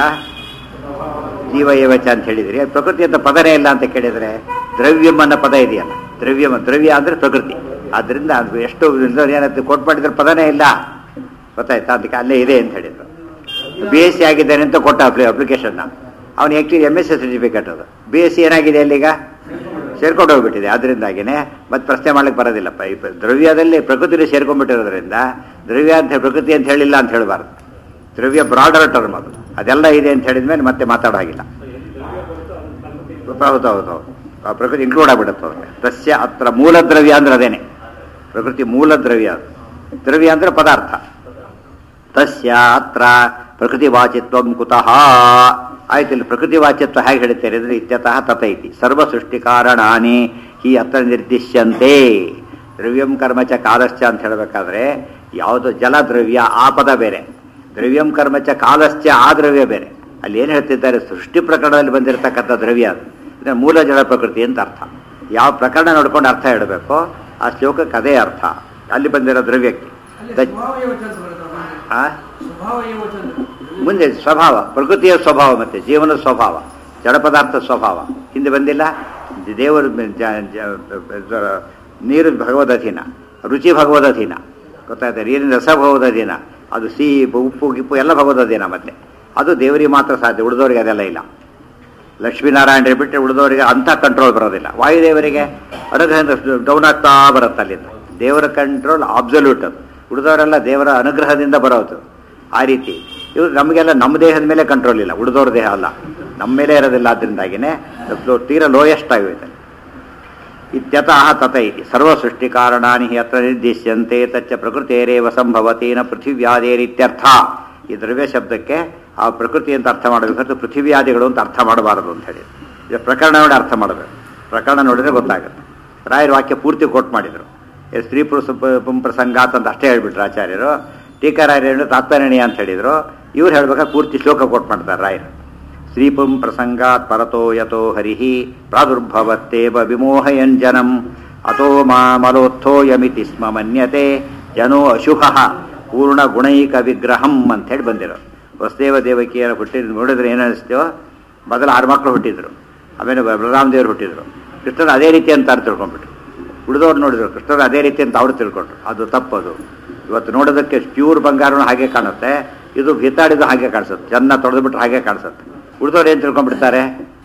ಜೀವ ಏವಚ ಅಂತ ಹೇಳಿದ್ರಿ ಅದು ಪ್ರಕೃತಿ ಅಂತ ಪದನೇ ಇಲ್ಲ ಅಂತ ಕೇಳಿದ್ರೆ ದ್ರವ್ಯಂ ಅನ್ನೋ ಪದ ಇದೆಯಲ್ಲ ದ್ರವ್ಯಂ ದ್ರವ್ಯ ಅಂದ್ರೆ ಪ್ರಕೃತಿ ಆದ್ರಿಂದ ಅದು ಎಷ್ಟು ಏನಂತ ಕೋಟ್ ಮಾಡಿದ್ರೆ ಪದನೇ ಇಲ್ಲ ಗೊತ್ತಾಯ್ತಾ ಅದಕ್ಕೆ ಅಲ್ಲೇ ಇದೆ ಅಂತ ಹೇಳಿದ್ರು ಬಿ ಎಸ್ ಸಿ ಆಗಿದ್ದಾನೆ ಅಂತ ಕೊಟ್ಟ ಅಪ್ಲಿ ಅಪ್ಲಿಕೇಶನ್ನ ಅವನು actually M S C certificate ಅದು ಬಿ ಎಸ್ ಸಿ ಏನಾಗಿದೆ ಅಲ್ಲೀಗ ಸೇರ್ಕೊಂಡು ಹೋಗ್ಬಿಟ್ಟಿದೆ ಅದರಿಂದಾಗಿನೇ ಮತ್ತೆ ಪ್ರಶ್ನೆ ಮಾಡ್ಲಿಕ್ಕೆ ಬರೋದಿಲ್ಲಪ್ಪ ಈ ಪ್ರ- ದ್ರವ್ಯದಲ್ಲಿ ಪ್ರಕೃತಿಲಿ ಸೇರ್ಕೊಂಡ್ಬಿಟ್ಟಿರೋದ್ರಿಂದ ದ್ರವ್ಯ ಅಂತ ಪ್ರಕೃತಿ ಅಂತ ಹೇಳಿಲ್ಲ ಅಂತ ಹೇಳಬಾರ್ದು ದ್ರವ್ಯ ಬ್ರಾಡರ್ ಟರ್ಮ್ ಅದು ಅದೆಲ್ಲ ಇದೆ ಅಂತ ಹೇಳಿದ್ಮೇಲೆ ಮತ್ತೆ ಮಾತಾಡೋ ಹಾಗಿಲ್ಲ ಹೌದು ಹೌದು ಹೌದು ಆ ಪ್ರಕೃತಿ ಇನ್ಕ್ಲೂಡ್ ಆಗ್ಬಿಡುತ್ತೆ ಅವ್ರಿಗೆ ತಸ್ಯ ಅತ್ರ ಮೂಲ ದ್ರವ್ಯ ಅಂದ್ರೆ ಅದೇನೆ ಪ್ರಕೃತಿ ಮೂಲ ದ್ರವ್ಯ ಅದು ದ್ರವ್ಯ ಅಂದ್ರೆ ಪದಾರ್ಥ ತಸ್ಯ ಅತ್ರ ಪ್ರಕೃತಿ ವಾಚಿತ್ವ ಕುತಃ ಆಯ್ತು ಇಲ್ಲಿ ಪ್ರಕೃತಿ ವಾಚ್ಯತ್ವ ಹೇಗೆ ಹೇಳ್ತಾರೆ ಅಂದ್ರೆ ಇತ್ಯತಃ ತಥೈತಿ ಸರ್ವ ಸೃಷ್ಟಿ ಕಾರಣಾನಿ ಹಿ ಅತ್ರ ನಿರ್ದಿಶ್ಯಂತೆ ದ್ರವ್ಯಂ ಕರ್ಮಚ ಕಾಲಶ್ಚ ಅಂತ ಹೇಳಬೇಕಾದ್ರೆ ಯಾವುದು ಜಲ ದ್ರವ್ಯ ಆ ಪದ ಬೇರೆ ದ್ರವ್ಯಂ ಕರ್ಮಚ ಕಾಲಶ್ಚ ಆ ದ್ರವ್ಯ ಬೇರೆ ಅಲ್ಲಿ ಏನು ಹೇಳ್ತಿದ್ದಾರೆ ಸೃಷ್ಟಿ ಪ್ರಕರಣದಲ್ಲಿ ಬಂದಿರತಕ್ಕಂಥ ದ್ರವ್ಯ ಅದು ಇದನ್ನ ಮೂಲ ಜಲ ಪ್ರಕೃತಿ ಅಂತ ಅರ್ಥ ಯಾವ ಪ್ರಕರಣ ನೋಡ್ಕೊಂಡು ಅರ್ಥ ಹೇಳಬೇಕು ಆ ಶ್ಲೋಕಕ್ಕೆ ಅದೇ ಅರ್ಥ ಅಲ್ಲಿ ಬಂದಿರೋ ದ್ರವ್ಯಕ್ಕೆ ಅಲ್ಲಿ ದ- ಸ್ವಭಾವ ಏವ ಚಂದ ಬರುತ್ತೆ ಆ? ಸ್ವಭಾವ ಏವ ಚಂದ ಮುಂದೆ ಸ್ವಭಾವ ಪ್ರಕೃತಿಯ ಸ್ವಭಾವ ಮತ್ತೆ ಜೀವನದ ಸ್ವಭಾವ ಜಡ ಪದಾರ್ಥ ಸ್ವಭಾವ ಹಿಂದೆ ಬಂದಿಲ್ಲ ದೇವರು ಜ- ಜ- ನೀರು ಭಗವದಧೀನ ರುಚಿ ಭಗವದಧೀನ ಗೊತ್ತಾಯ್ತು ನೀರಿನ ರಸ ಭಗವದಧೀನ ಅದು ಸಿಹಿ ಉಪ್ಪು ಗಿಪ್ಪು ಎಲ್ಲ ಭಗವದಧೀನ ಮತ್ತೆ ಅದು ದೇವರಿಗೆ ಮಾತ್ರ ಸಾಧ್ಯ ಉಳಿದವರಿಗೆ ಅದೆಲ್ಲ ಇಲ್ಲ ಲಕ್ಷ್ಮೀನಾರಾಯಣ ಬಿಟ್ಟರೆ ಉಳಿದವರಿಗೆ ಅಂಥ ಕಂಟ್ರೋಲ್ ಬರೋದಿಲ್ಲ ವಾಯುದೇವರಿಗೆ ಅನುಗ್ರಹದಿಂದ ಡೌನ್ ಆಗ್ತಾ ಬರುತ್ತೆ ಅಲ್ಲಿಂದ ದೇವರ ಕಂಟ್ರೋಲ್ ಅಬ್ಸಲ್ಯೂಟ್ ಅದು ಉಳಿದವರೆಲ್ಲ ದೇವರ ಅನುಗ್ರಹದಿಂದ ಬರೋದು ಆ ರೀತಿ ಇವ್ರು ನಮಗೆಲ್ಲ ನಮ್ಮ ದೇಹದ ಮೇಲೆ ಕಂಟ್ರೋಲ್ ಇಲ್ಲ ಉಳಿದವ್ರ ದೇಹ ಅಲ್ಲ ನಮ್ಮ ಮೇಲೆ ಇರೋದಿಲ್ಲ ಅದರಿಂದಾಗಿನೇ ತೀರ ಲೋಯೆಸ್ಟ್ ಆಗಿದೆ ಇತ್ಯತಃ ತತ ಇತಿ ಸರ್ವ ಸೃಷ್ಟಿ ಕಾರಣಾನಿ ಹಿ ಅತ್ರ ನಿರ್ದಿಶ್ಯಂತೆ ತಚ್ಚ ಪ್ರಕೃತೇರೇವ ಸಂಭವತೇನ ಪೃಥಿವ್ಯಾದೇರಿತ್ಯರ್ಥ ಈ ದ್ರವ್ಯ ಶಬ್ದಕ್ಕೆ ಆ ಪ್ರಕೃತಿ ಅಂತ ಅರ್ಥ ಮಾಡಬೇಕು ಹೊರತು ಪೃಥಿವ್ಯಾದಿಗಳು ಅಂತ ಅರ್ಥ ಮಾಡಬಾರದು ಅಂತ ಹೇಳಿ ಇದು ಪ್ರಕರಣ ನೋಡಿ ಅರ್ಥ ಮಾಡಬೇಕು ಪ್ರಕರಣ ನೋಡಿದ್ರೆ ಗೊತ್ತಾಗುತ್ತೆ ರಾಯರ ವಾಕ್ಯ ಪೂರ್ತಿ ಕೋಟ್ ಮಾಡಿದರು ಇದು ಸ್ತ್ರೀ ಪುರುಷ ಪ- ಪುಂ ಪ್ರಸಂಗಾತ್ ಅಂತ ಅಷ್ಟೇ ಹೇಳ್ಬಿಟ್ರು ಆಚಾರ್ಯರು ಟೀಕಾರಾಯರು ತಾತ್ಪರ್ಯಣೀಯ ಅಂತ ಹೇಳಿದರು ಇವ್ರು ಹೇಳ್ಬೇಕಾದ್ರೆ ಪೂರ್ತಿ ಶ್ಲೋಕ ಕೋಟ್ ಮಾಡ್ತಾರೆ ರಾಯರು ಶ್ರೀಪುಂ ಪ್ರಸಂಗಾತ್ ಪರತೋ ಯತೋ ಹರಿಹಿ ಪ್ರಾದುರ್ಭವತ್ತೇವ ವಿಮೋಹಯನ್ ಜನಂ ಅತೋ ಮಾಮಲೋತ್ಥೋಯಮಿತಿ ಸ್ಮ ಮನ್ಯತೆ ಜನೋ ಅಶುಭ ಪೂರ್ಣ ಗುಣೈಕ ವಿಗ್ರಹಂ ಅಂತ ಹೇಳಿ ಬಂದಿರೋ ವಸುದೇವ ದೇವಕಿಯರ ಹುಟ್ಟಿದ್ ನೋಡಿದ್ರೆ ಏನು ಅನಿಸ್ತೇವೋ ಮೊದಲು ಆರು ಮಕ್ಕಳು ಹುಟ್ಟಿದ್ರು ಆಮೇಲೆ ಬಲರಾಮ ದೇವರು ಹುಟ್ಟಿದ್ರು ಕೃಷ್ಣನ ಅದೇ ರೀತಿ ಅಂತ ಅವ್ರು ತಿಳ್ಕೊಂಡ್ಬಿಟ್ರು ಉಳಿದವ್ರು ನೋಡಿದ್ರು ಕೃಷ್ಣನ ಅದೇ ರೀತಿ ಅಂತ ಅವ್ರು ತಿಳ್ಕೊಂಡ್ರು ಅದು ತಪ್ಪದು ಇವತ್ತು ನೋಡೋದಕ್ಕೆ ಪ್ಯೂರ್ ಬಂಗಾರನೂ ಹಾಗೆ ಕಾಣುತ್ತೆ ಇದು ಹಿತ್ತಾಡಿದು ಹಾಗೆ ಕಾಣಿಸುತ್ತೆ ಚೆನ್ನ ತೊಳೆದ್ಬಿಟ್ರೆ ಹಾಗೆ ಕಾಣಿಸುತ್ತೆ ಉಳಿದವ್ರು ಏನು ತಿಳ್ಕೊಂಡ್ಬಿಡ್ತಾರೆ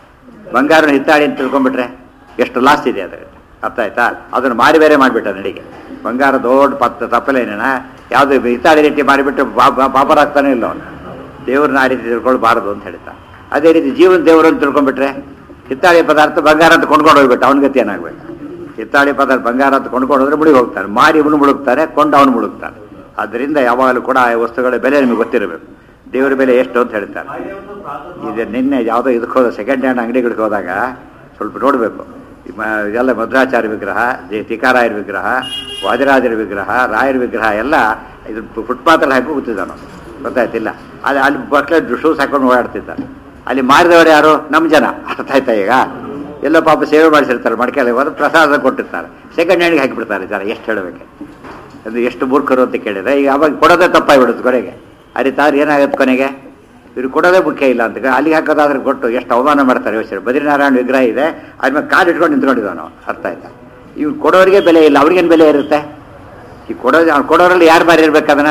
ಬಂಗಾರನ ಹಿತ್ತಾಡಿ ಅಂತ ತಿಳ್ಕೊಂಡ್ಬಿಟ್ರೆ ಎಷ್ಟು ಲಾಸ್ ಇದೆ ಅದರಲ್ಲಿ ಅರ್ಥ ಆಯ್ತಾ ಅದನ್ನು ಮಾರಿ ಬೇರೆ ಮಾಡಿಬಿಟ್ಟ ನಡಿಗೆ ಬಂಗಾರ ದೊಡ್ಡ ಪತ್ತ ತಪ್ಪಲೇನ ಯಾವುದು ಹಿತ್ತಾಡಿ ರೀತಿ ಮಾಡಿಬಿಟ್ಟು ಪಾಪರಾಗ್ತಾನೆ ಇಲ್ಲ ಅವನು ದೇವ್ರನ್ನ ಆ ರೀತಿ ತಿಳ್ಕೊಳ್ಬಾರದು ಅಂತ ಹೇಳ್ತಾ ಅದೇ ರೀತಿ ಜೀವನ ದೇವರು ಅಂತ ತಿಳ್ಕೊಂಡ್ಬಿಟ್ರೆ ಹಿತ್ತಾಳಿ ಪದಾರ್ಥ ಬಂಗಾರ ಅಂತ ಕೊಂಡ್ಕೊಂಡು ಹೋಗ್ಬಿಟ್ಟು ಅವನ ಗತಿ ಏನಾಗಬೇಕು ಹಿತ್ತಾಳಿ ಪದಾರ್ಥ ಬಂಗಾರ ಅಂತ ಕೊಂಡ್ಕೊಂಡು ಹೋದ್ರೆ ಮುಳುಗಿ ಹೋಗ್ತಾರೆ ಮಾರಿ ಇವನು ಮುಳುಗ್ತಾರೆ ಕೊಂಡು ಅವನು ಮುಳುಗ್ತಾನೆ ಆದ್ದರಿಂದ ಯಾವಾಗಲೂ ಕೂಡ ಆ ವಸ್ತುಗಳ ಬೆಲೆ ನಿಮಗೆ ಗೊತ್ತಿರಬೇಕು ದೇವರ ಬೆಲೆ ಎಷ್ಟು ಅಂತ ಹೇಳ್ತಾರೆ ಹಾಗೆ ಒಂದು ಪ್ರಾದುರ್ಭಾವ ಇದು ನಿನ್ನೆ ಯಾವುದೋ ಇದಕ್ಕೆ ಹೋದ ಸೆಕೆಂಡ್ ಹ್ಯಾಂಡ್ ಅಂಗಡಿಗಳಿಗೆ ಹೋದಾಗ ಸ್ವಲ್ಪ ನೋಡಬೇಕು ಎಲ್ಲ ಮಧ್ರಾಚಾರ್ಯ ವಿಗ್ರಹ ಜೆ ತಿಕಾರಾಯರ ವಿಗ್ರಹ ವಾದಿರಾಜರ ವಿಗ್ರಹ ರಾಯರ ವಿಗ್ರಹ ಎಲ್ಲ ಇದು ಫುಟ್ಪಾತಲ್ಲಿ ಹಾಕಿ ಕೂತಿದ್ದಾನು ಗೊತ್ತಾಯ್ತಿಲ್ಲ ಅಲ್ಲಿ ಅಲ್ಲಿ ಬಟ್ಲೆ ಶೂಸ್ ಹಾಕೊಂಡು ಓಡಾಡ್ತಿದ್ದಾರೆ ಅಲ್ಲಿ ಮಾರಿದವರು ಯಾರು ನಮ್ಮ ಜನ ಅರ್ಥ ಆಯ್ತಾ ಈಗ ಎಲ್ಲೋ ಪಾಪ ಸೇವೆ ಮಾಡಿಸಿರ್ತಾರೆ ಮಡಿಕೆಯಲ್ಲಿ ಹೋದ್ರೆ ಪ್ರಸಾದ ಕೊಟ್ಟಿರ್ತಾರೆ ಸೆಕೆಂಡ್ ಹ್ಯಾಂಡ್ಗೆ ಹಾಕಿಬಿಡ್ತಾರೆ ಜನ ಎಷ್ಟು ಹೇಳಬೇಕು ಅದು ಎಷ್ಟು ಮೂರ್ಖರು ಅಂತ ಕೇಳಿದ್ರೆ ಈಗ ಅವಾಗ ಕೊಡೋದೇ ತಪ್ಪಾಗಿಬಿಡುತ್ತೆ ಕೊನೆಗೆ ಅರಿತಾದ್ರೆ ಏನಾಗುತ್ತೆ ಕೊನೆಗೆ ಇವ್ರು ಕೊಡೋದೇ ಮುಖ್ಯ ಇಲ್ಲ ಅಂತ ಅಲ್ಲಿಗೆ ಹಾಕೋದಾದ್ರೆ ಕೊಟ್ಟು ಎಷ್ಟು ಅವಮಾನ ಮಾಡ್ತಾರೆ ಯೋಚನೆ ಬದ್ರಿನಾರಾಯಣ ವಿಗ್ರಹ ಇದೆ ಅದ್ಮೇಲೆ ಕಾಲು ಇಟ್ಕೊಂಡು ನಿಂತ್ಕೊಂಡಿದ್ದಾನು ಅರ್ಥ ಆಯ್ತಾ ಇವ್ರು ಕೊಡೋರಿಗೆ ಬೆಲೆ ಇಲ್ಲ ಅವ್ರಿಗೇನು ಬೆಲೆ ಇರುತ್ತೆ ಈ ಕೊಡೋದು ಅವ್ನು ಕೊಡೋರಲ್ಲಿ ಯಾರು ಮಾರಿ ಇರ್ಬೇಕು ಅದನ್ನ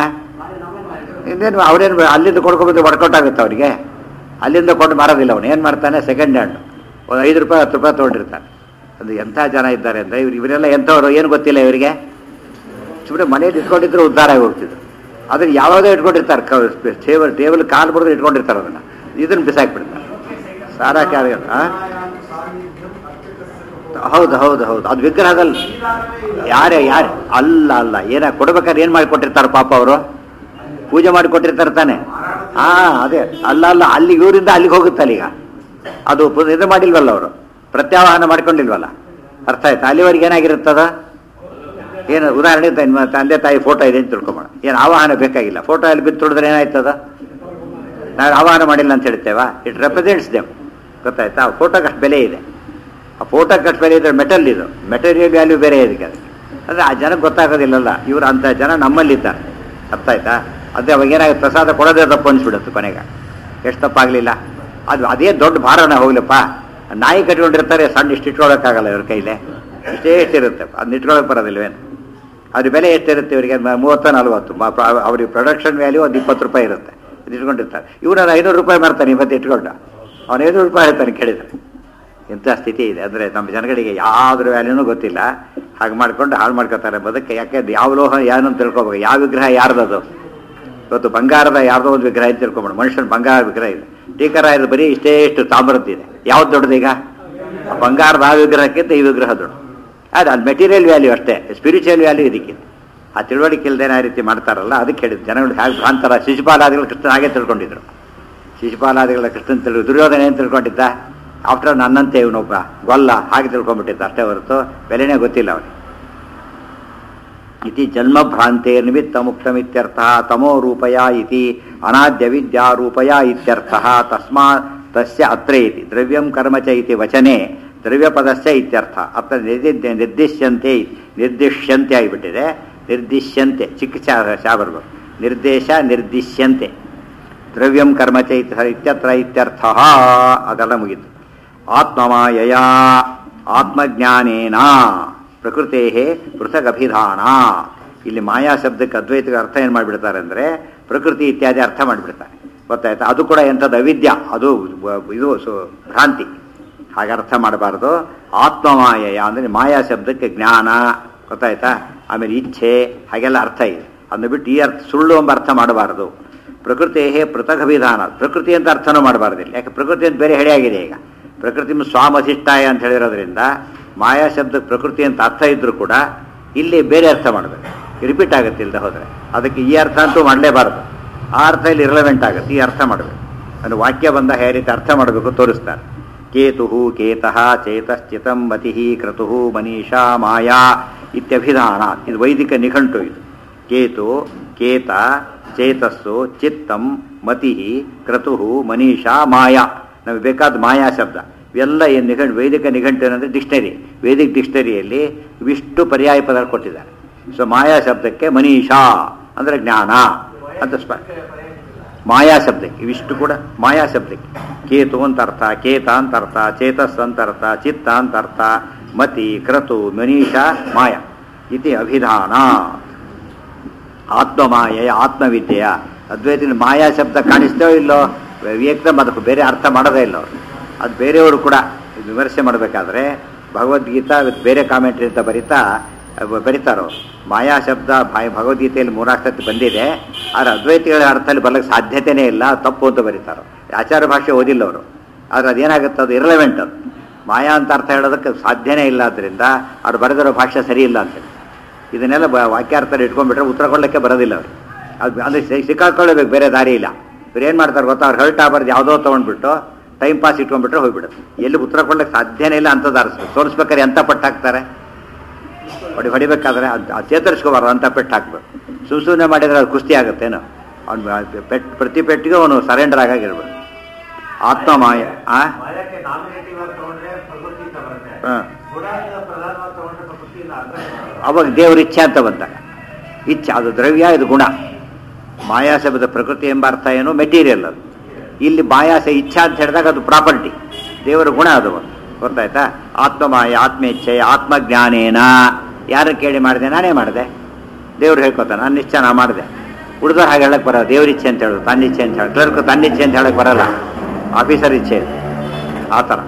ಇನ್ನೇನು ಅವ್ರೇನು ಅಲ್ಲಿಂದ ಕೊಡ್ಕೊಂಡ್ಬಂದು ವರ್ಕೌಟ್ ಆಗುತ್ತೆ ಅವರಿಗೆ ಅಲ್ಲಿಂದ ಕೊಂಡು ಮಾರೋದಿಲ್ಲ ಅವನು ಏನು ಮಾಡ್ತಾನೆ ಸೆಕೆಂಡ್ ಹ್ಯಾಂಡ್ ಒಂದು ಐದು ರೂಪಾಯಿ ಹತ್ತು ರೂಪಾಯಿ ತೊಗೊಂಡಿರ್ತಾನೆ ಅದು ಎಂಥ ಜನ ಇದ್ದಾರೆ ಅಂದರೆ ಇವ್ರು ಇವರೆಲ್ಲ ಎಂಥವ್ರು ಏನು ಗೊತ್ತಿಲ್ಲ ಇವರಿಗೆ ಸುಮ್ಮನೆ ಮನೇಲಿ ಇಟ್ಕೊಂಡಿದ್ರು ಉದ್ಧಾರ ಆಗಿ ಹೋಗ್ತಿದ್ರು ಅದನ್ನ ಯಾವಾಗೋ ಇಟ್ಕೊಂಡಿರ್ತಾರೆ ಟೇಬಲ್ ಟೇಬಲ್ ಕಾಲು ಬರೆದು ಇಟ್ಕೊಂಡಿರ್ತಾರೆ ಅದನ್ನು ಇದನ್ನು ಬಿಸಾಕ್ಬಿಡ್ತಾರೆ ಸಾರಾ ಕ್ಯಾರ ಹೌದು ಹೌದು ಹೌದು ಅದು ವಿಗ್ರಹದಲ್ಲಿ ಯಾರೇ ಯಾರು ಅಲ್ಲ ಅಲ್ಲ ಏನ ಕೊಡ್ಬೇಕಾದ್ರೆ ಏನು ಮಾಡಿ ಕೊಟ್ಟಿರ್ತಾರೆ ಪಾಪ ಅವರು ಪೂಜೆ ಮಾಡಿ ಕೊಟ್ಟಿರ್ತಾರೆ ತಾನೆ ಹಾ ಅದೇ ಅಲ್ಲ ಅಲ್ಲ ಅಲ್ಲಿ ಇವರಿಂದ ಅಲ್ಲಿಗೆ ಹೋಗುತ್ತೆ ಅಲ್ಲಿಗ ಅದು ಪು- ಇದು ಮಾಡಿಲ್ವಲ್ಲ ಅವರು ಪ್ರತ್ಯಾವಾಹನ ಮಾಡ್ಕೊಂಡಿಲ್ವಲ್ಲ ಅರ್ಥ ಆಯ್ತಾ ಅಲ್ಲಿವರೆಗೆ ಏನಾಗಿರುತ್ತದ ಏನು ಉದಾಹರಣೆ ತ- ನಿಮ್ಮ ತಂದೆ ತಾಯಿ ಫೋಟೋ ಇದೆ ಅಂತ ತಿಳ್ಕೊಂಬೋಣ ಏನು ಆವಾಹನ ಬೇಕಾಗಿಲ್ಲ ಫೋಟೋ ಅಲ್ಲಿ ಬಿದ್ದು ತುಳಿದ್ರೆ ಏನಾಯ್ತದ ನಾವು ಆವಾಹನ ಮಾಡಿಲ್ಲ ಅಂತ ಹೇಳ್ತೇವಾ ಇಟ್ ರೆಪ್ರೆಸೆಂಟ್ಸ್ ದೆಮ್ ಗೊತ್ತಾಯ್ತಾ ಆ ಫೋಟೋಗೆ ಅಷ್ಟು ಬೆಲೆ ಇದೆ ಆ ಫೋಟೋಗೆ ಅಷ್ಟು ಬೆಲೆ ಇದ್ರೆ ಮೆಟಲ್ ಇದು ಮೆಟೀರಿಯಲ್ ವ್ಯಾಲ್ಯೂ ಬೇರೆ ಇದಕ್ಕೆ ಅದಕ್ಕೆ ಅಂದರೆ ಆ ಜನಕ್ಕೆ ಗೊತ್ತಾಗೋದಿಲ್ಲಲ್ಲ ಇವರು ಅಂಥ ಜನ ನಮ್ಮಲ್ಲಿದ್ದಾರೆ ಅರ್ಥ ಆಯ್ತಾ ಅದೇ ಅವಾಗ ಏನಾಗುತ್ತೆ ಪ್ರಸಾದ ಕೊಡೋದೇ ತಪ್ಪು ಅನಿಸ್ಬಿಡುತ್ತೆ ಕೊನೆಗೆ ಎಷ್ಟು ತಪ್ಪಾಗಲಿಲ್ಲ ಅದು ಅದೇ ದೊಡ್ಡ ಭಾರನ ಹೋಗ್ಲಪ್ಪ ನಾಯಿ ಕಟ್ಕೊಂಡಿರ್ತಾರೆ ಸಣ್ಣ ಇಷ್ಟು ಇಟ್ಕೊಳ್ಳೋಕ್ಕಾಗಲ್ಲ ಇವ್ರ ಕೈಲೇ ಇಷ್ಟೇ ಎಷ್ಟಿರುತ್ತೆ ಅದನ್ನ ಇಟ್ಕೊಳ್ಳೋಕೆ ಬರೋದಿಲ್ವೇನು ಅದ್ರ ಬೆಲೆ ಎಷ್ಟಿರುತ್ತೆ ಇವರಿಗೆ ಮೂವತ್ತು ನಲ್ವತ್ತು ಮ- ಪ್ರ- ಅವ್ರಿಗೆ ಪ್ರೊಡಕ್ಷನ್ ವ್ಯಾಲ್ಯೂ ಒಂದು ಇಪ್ಪತ್ತು ರೂಪಾಯಿ ಇರುತ್ತೆ ಇದು ಇಟ್ಕೊಂಡಿರ್ತಾರೆ ಇವನ ಐನೂರು ರೂಪಾಯಿ ಮಾಡ್ತಾನೆ ಇವತ್ತು ಇಟ್ಕೊಂಡ ಅವನು ಐನೂರು ರೂಪಾಯಿ ಹೇಳ್ತಾನೆ ಕೇಳಿದ್ರೆ ಇಂಥ ಸ್ಥಿತಿ ಇದೆ ಅಂದರೆ ನಮ್ಮ ಜನಗಳಿಗೆ ಯಾವ್ದ್ರ ವ್ಯಾಲ್ಯೂನೂ ಗೊತ್ತಿಲ್ಲ ಹಾಗೆ ಮಾಡ್ಕೊಂಡು ಹಾಳು ಮಾಡ್ಕೊತಾರೆ ಬದುಕೆ ಯಾಕೆ ಯಾವ ಲೋಹ ಏನು ಅಂತ ತಿಳ್ಕೊಬೇಕು ಯಾವ ವಿಗ್ರಹ ಯಾರ್ದದು ಇವತ್ತು ಬಂಗಾರದ ಯಾರ್ದೋ ಒಂದು ವಿಗ್ರಹ ಅಂತ ತಿಳ್ಕೊಬೇಡ ಮನುಷ್ಯನ ಬಂಗಾರ ವಿಗ್ರಹ ಇದೆ ಟೀಕರ ಇದು ಬರೀ ಇಷ್ಟೇ ಇಷ್ಟು ತಾಮ್ರದ್ದಿದೆ ಯಾವ್ದು ದೊಡ್ಡದೀಗ ಆ ಬಂಗಾರದ ಆ ವಿಗ್ರಹಕ್ಕಿಂತ ಈ ವಿಗ್ರಹ ದೊಡ್ಡ ಅದು ಅದು ಮೆಟೀರಿಯಲ್ ವ್ಯಾಲ್ಯೂ ಅಷ್ಟೇ ಸ್ಪಿರಿಚುವಲ್ ವ್ಯಾಲ್ಯೂ ಇದಕ್ಕಿದೆ ಆ ತಿಳುವಳಿಕೆ ಇಲ್ದೇನೆ ಆ ರೀತಿ ಮಾಡ್ತಾರಲ್ಲ ಅದಕ್ಕೆ ಹೇಳಿದ್ದು ಜನಗಳು ಹೇಗೆ ಭ್ರಾಂತರ ಶಿಶುಪಾಲಾದಿಗಳು ಕೃಷ್ಣ ಹಾಗೆ ತಿಳ್ಕೊಂಡಿದ್ರು ಶಿಶುಪಾಲಾದಿಗಳ ಕೃಷ್ಣನ್ ತಿಳ್ಕೊ ದುರ್ಯೋಧನ ಏನು ತಿಳ್ಕೊಂಡಿದ್ದ ಆಫ್ಟರ್ ನನ್ನಂತೆ ಇವನೊಬ್ಬ ಗೊಲ್ಲ ಹಾಗೆ ತಿಳ್ಕೊಂಡ್ಬಿಟ್ಟಿದ್ದ ಅಷ್ಟೇ ಹೊರತು ಬೆಲೆನೇ ಗೊತ್ತಿಲ್ಲ ಅವನಿಗೆ ಇತಿ ಜನ್ಮಭ್ರಾಂತೆ ನಿಮಿತ್ತ ಮುಕ್ತಮಿತ್ಯರ್ಥ ತಮೋ ರೂಪಯ ಇತಿ ಅನಾದ್ಯ ವಿದ್ಯಾ ರೂಪಯ ಇತ್ಯರ್ಥ ತಸ್ಮಾ ತಸ್ಯ ಅತ್ರ ಇತಿ ದ್ರವ್ಯಂ ಕರ್ಮ ಚ ಇತಿ ವಚನೆ ದ್ರವ್ಯಪದಸ್ಯ ಇತ್ಯರ್ಥ ಅತ್ರ ನಿರ್ದಿ ನಿರ್ದಿಶ್ಯಂತೆ ನಿರ್ದಿಶ್ಯಂತೆ ಆಗಿಬಿಟ್ಟಿದೆ ನಿರ್ದಿಶ್ಯಂತೆ ಚಿಕ್ಕ ಚಾ ಶಾ ಬರ್ಬೇಕು ನಿರ್ದೇಶ ನಿರ್ದಿಶ್ಯಂತೆ ದ್ರವ್ಯಂ ಕರ್ಮ ಚ ಇತ್ಯ- ಇತ್ಯತ್ರ ಇತ್ಯರ್ಥ ಅದೆಲ್ಲ ಮುಗೀತು ಆತ್ಮಮಾಯಯ ಆತ್ಮಜ್ಞಾನೇನ ಪ್ರಕೃತೇ ಪೃಥಕ್ ಅಭಿಧಾನ ಇಲ್ಲಿ ಮಾಯಾ ಶಬ್ದಕ್ಕೆ ಅದ್ವೈತಕ್ಕೆ ಅರ್ಥ ಏನು ಮಾಡಿಬಿಡ್ತಾರೆ ಅಂದರೆ ಪ್ರಕೃತಿ ಇತ್ಯಾದಿ ಅರ್ಥ ಮಾಡಿಬಿಡ್ತಾರೆ ಗೊತ್ತಾಯ್ತಾ ಅದು ಕೂಡ ಎಂಥದ್ದು ಅವಿದ್ಯ ಅದು ವ- ಇದು ಸು ಭ್ರಾಂತಿ ಹಾಗೆ ಅರ್ಥ ಮಾಡಬಾರ್ದು ಆತ್ಮಮಾಯಯ ಅಂದರೆ ಮಾಯಾ ಶಬ್ದಕ್ಕೆ ಜ್ಞಾನ ಗೊತ್ತಾಯ್ತಾ ಆಮೇಲೆ ಇಚ್ಛೆ ಹಾಗೆಲ್ಲ ಅರ್ಥ ಇದೆ ಅದನ್ನ ಬಿಟ್ಟು ಈ ಅರ್ಥ ಸುಳ್ಳು ಎಂಬ ಅರ್ಥ ಮಾಡಬಾರ್ದು ಪ್ರಕೃತಿ ಪೃಥಕ್ ಅಭಿಧಾನ ಪ್ರಕೃತಿ ಅಂತ ಅರ್ಥನೂ ಮಾಡಬಾರ್ದಿಲ್ಲ ಯಾಕೆ ಪ್ರಕೃತಿ ಅಂತ ಬೇರೆ ಹೆಡೆಯಾಗಿದೆ ಈಗ ಪ್ರಕೃತಿ ಸ್ವಾಮಧಿಷ್ಠಾಯ ಅಂತ ಹೇಳಿರೋದ್ರಿಂದ ಮಾಯಾ ಶಬ್ದಕ್ಕೆ ಪ್ರಕೃತಿ ಅಂತ ಅರ್ಥ ಇದ್ರೂ ಕೂಡ ಇಲ್ಲಿ ಬೇರೆ ಅರ್ಥ ಮಾಡಬೇಕು ರಿಪೀಟ್ ಆಗುತ್ತೆ ಇಲ್ಲದೆ ಹೋದರೆ ಅದಕ್ಕೆ ಈ ಅರ್ಥ ಅಂತೂ ಮಾಡಲೇಬಾರದು ಆ ಅರ್ಥ ಇಲ್ಲಿ ಇರಲೆವೆಂಟ್ ಆಗುತ್ತೆ ಈ ಅರ್ಥ ಮಾಡಬೇಕು ಅಂದ್ರೆ ವಾಕ್ಯ ಬಂದ ಯಾವ ರೀತಿ ಅರ್ಥ ಮಾಡಬೇಕು ತೋರಿಸ್ತಾರೆ ಕೇತು ಕೇತಃ ಚೇತಶ್ಚಿತಂ ಮತಿ ಕ್ರತು ಮನೀಷಾ ಮಾಯಾ ಇತ್ಯಭಿಧಾನ ಇದು ವೈದಿಕ ನಿಘಂಟು ಇದು ಕೇತು ಕೇತ ಚೇತಸ್ಸು ಚಿತ್ತಂ ಮತಿ ಕ್ರತು ಮನೀಷಾ ಮಾಯಾ ನಮಗೆ ಬೇಕಾದ ಮಾಯಾ ಶಬ್ದ ಇವೆಲ್ಲ ಏನು ನಿಘಂಟು ವೈದಿಕ ನಿಘಂಟು ಏನಂದರೆ ಡಿಕ್ಷನರಿ ವೇದಿಕ್ ಡಿಕ್ಷನರಿಯಲ್ಲಿ ಇವಿಷ್ಟು ಪರ್ಯಾಯ ಪದ ಕೊಟ್ಟಿದ್ದಾರೆ ಸೊ ಮಾಯಾ ಶಬ್ದಕ್ಕೆ ಮನೀಷಾ ಅಂದರೆ ಜ್ಞಾನ ಅಂತ ಸ್ಪ ಮಾಯಾ ಶಬ್ದಕ್ಕೆ ಇವಿಷ್ಟು ಕೂಡ ಮಾಯಾ ಶಬ್ದಕ್ಕೆ ಕೇತು ಅಂತ ಅರ್ಥ ಕೇತ ಅಂತ ಅರ್ಥ ಚೇತಸ್ ಅಂತ ಅರ್ಥ ಚಿತ್ತ ಅಂತ ಅರ್ಥ ಮತಿ ಕ್ರತು ಮನೀಷಾ ಮಾಯಾ ಇತಿ ಅಭಿಧಾನ ಆತ್ಮಮಾಯೆಯ ಆತ್ಮವಿದ್ಯೆಯ ಅದ್ವೈತಿನ ಮಾಯಾ ಶಬ್ದ ಕಾಣಿಸ್ತೇವೋ ಇಲ್ಲೋ ಏಕದಮ್ ಅದಕ್ಕೆ ಬೇರೆ ಅರ್ಥ ಮಾಡೋದೇ ಇಲ್ಲ ಅವರು ಅದು ಬೇರೆಯವರು ಕೂಡ ವಿಮರ್ಶೆ ಮಾಡಬೇಕಾದ್ರೆ ಭಗವದ್ಗೀತಾ with ಬೇರೆ ಕಾಮೆಂಟ್ರಿ ಅಂತ ಬರೀತಾ ಅಹ್ ಬರೀತಾರೋ ಮಾಯಾ ಶಬ್ದ ಭಾಯ್ ಭಗವದ್ಗೀತೆಯಲ್ಲಿ ಮೂರಾರು ಸತಿ ಬಂದಿದೆ ಆದರೆ ಅದ್ವೈತಿಗಳ ಅರ್ಥದಲ್ಲಿ ಬರ್ಲಿಕ್ಕೆ ಸಾಧ್ಯತೆಯೇ ಇಲ್ಲ ತಪ್ಪು ಅಂತ ಬರೀತಾರೋ ಆಚಾರ ಭಾಷೆ ಓದಿಲ್ಲ ಅವರು ಆದರೆ ಅದೇನಾಗುತ್ತೆ ಅದು ಇರಲೆವೆಂಟ್ ಅದು ಮಾಯಾ ಅಂತ ಅರ್ಥ ಹೇಳೋದಕ್ಕೆ ಸಾಧ್ಯನೇ ಇಲ್ಲ ಆದ್ದರಿಂದ ಅವ್ರು ಬರೆದಿರೋ ಭಾಷೆ ಸರಿ ಇಲ್ಲ ಅಂತೇಳಿ ಇದನ್ನೆಲ್ಲ ಬ ವಾಕ್ಯಾರ್ಥದಲ್ಲಿ ಇಟ್ಕೊಂಡ್ಬಿಟ್ರೆ ಉತ್ತರ ಕೊಡಲಿಕ್ಕೆ ಬರೋದಿಲ್ಲ ಅವ್ರು ಅದು ಅಂದರೆ ಸಿ- ಸಿಕ್ಕಾಕೊಳ್ಳಬೇಕು ಬೇರೆ ದಾರಿ ಇಲ್ಲ ಇವ್ರು ಏನು ಮಾಡ್ತಾರೆ ಗೊತ್ತಾ ಅವ್ರು ಹರ್ಟ್ ಆಗಬಾರ್ದು ಯಾವುದೋ ತೊಗೊಂಡ್ಬಿಟ್ಟು ಟೈಮ್ ಪಾಸ್ ಇಟ್ಕೊಂಡ್ಬಿಟ್ರೆ ಹೋಗ್ಬಿಡುತ್ತೆ ಎಲ್ಲಿ ಉತ್ತರ ಕೊಡ್ಲಿಕ್ಕೆ ಸಾಧ್ಯನೇ ಇಲ್ಲ ಅಂಥದ್ದು ಆರಿಸ್ಬೇಕು ತೋರಿಸ್ಬೇಕಾದ್ರೆ ಎಂಥ ಪಟ್ಟು ಹಾಕ್ತಾರೆ ಹೊಡಿ ಹೊಡಿಬೇಕಾದ್ರೆ ಅದು ಅದು ಚೇತರಿಸ್ಕೋಬಾರ್ದು ಅಂತ ಪೆಟ್ಟು ಹಾಕ್ಬೇಕು ಸುಮ್ ಸುಮ್ಮನೆ ಮಾಡಿದ್ರೆ ಅದು ಕುಸ್ತಿ ಆಗುತ್ತೇನೋ ಅವ್ನು ಪೆಟ್ ಪ್ರತಿ ಪೆಟ್ಟಿಗೆ ಅವನು ಸರೆಂಡರ್ ಆಗಾಗಿರ್ಬೇಕು ಆತ್ಮಮಾಯ ಆ ಮಾಯಕ್ಕೆ ನಾಮಿನೇಟಿವ್ ಆಗಿ ತಗೊಂಡ್ರೆ ಪ್ರಕೃತಿ ಅಂತ ಬರುತ್ತೆ ಹಾಂ ಗುಣಾಂಗ ಪ್ರಧಾನವಾಗಿ ತಗೊಂಡ್ರೆ ಪ್ರಕೃತಿ ಇಲ್ಲ ಅರ್ಥ ಇಲ್ಲ. ಅವಾಗ ದೇವ್ರ ಇಚ್ಛೆ ಅಂತ ಬಂದಾಗ ಇಚ್ಛೆ ಅದು ದ್ರವ್ಯ ಇದು ಗುಣ ಮಾಯಾ ಶಬ್ದ ಪ್ರಕೃತಿ ಎಂಬ ಅರ್ಥ ಏನು ಮೆಟೀರಿಯಲ್ ಅದು ಇಲ್ಲಿ ಮಾಯಾಸ ಇಚ್ಛಾ ಅಂತ ಹೇಳಿದಾಗ ಅದು ಪ್ರಾಪರ್ಟಿ ದೇವರ ಗುಣ ಅದು ಒಂದು. ಗೊತ್ತಾಯ್ತಾ ಆತ್ಮಮಾಯ ಆತ್ಮೇಚ್ಛೆ ಆತ್ಮಜ್ಞಾನೇನ ಯಾರು ಕೇಳಿ ಮಾಡಿದೆ ನಾನೇ ಮಾಡಿದೆ ದೇವ್ರು ಹೇಳ್ಕೊತಾನೆ ನನ್ನ ಇಚ್ಛೆ ನಾ ಮಾಡಿದೆ ಹುಡುಗರು ಹಾಗೆ ಹೇಳಕ್ ಬರಲ್ಲ ದೇವ್ರ ಇಚ್ಛೆ ಅಂತ ಹೇಳೋದು ತನ್ನ ಇಚ್ಛೆ ಅಂತ ಹೇಳಿ ಕ್ಲರ್ಕ್ ತನ್ನ ಇಚ್ಛೆ ಅಂತ ಹೇಳಕ್ ಬರಲ್ಲ ಆಫೀಸರ್ ಇಚ್ಛೆ ಇದು. ಆ ಥರ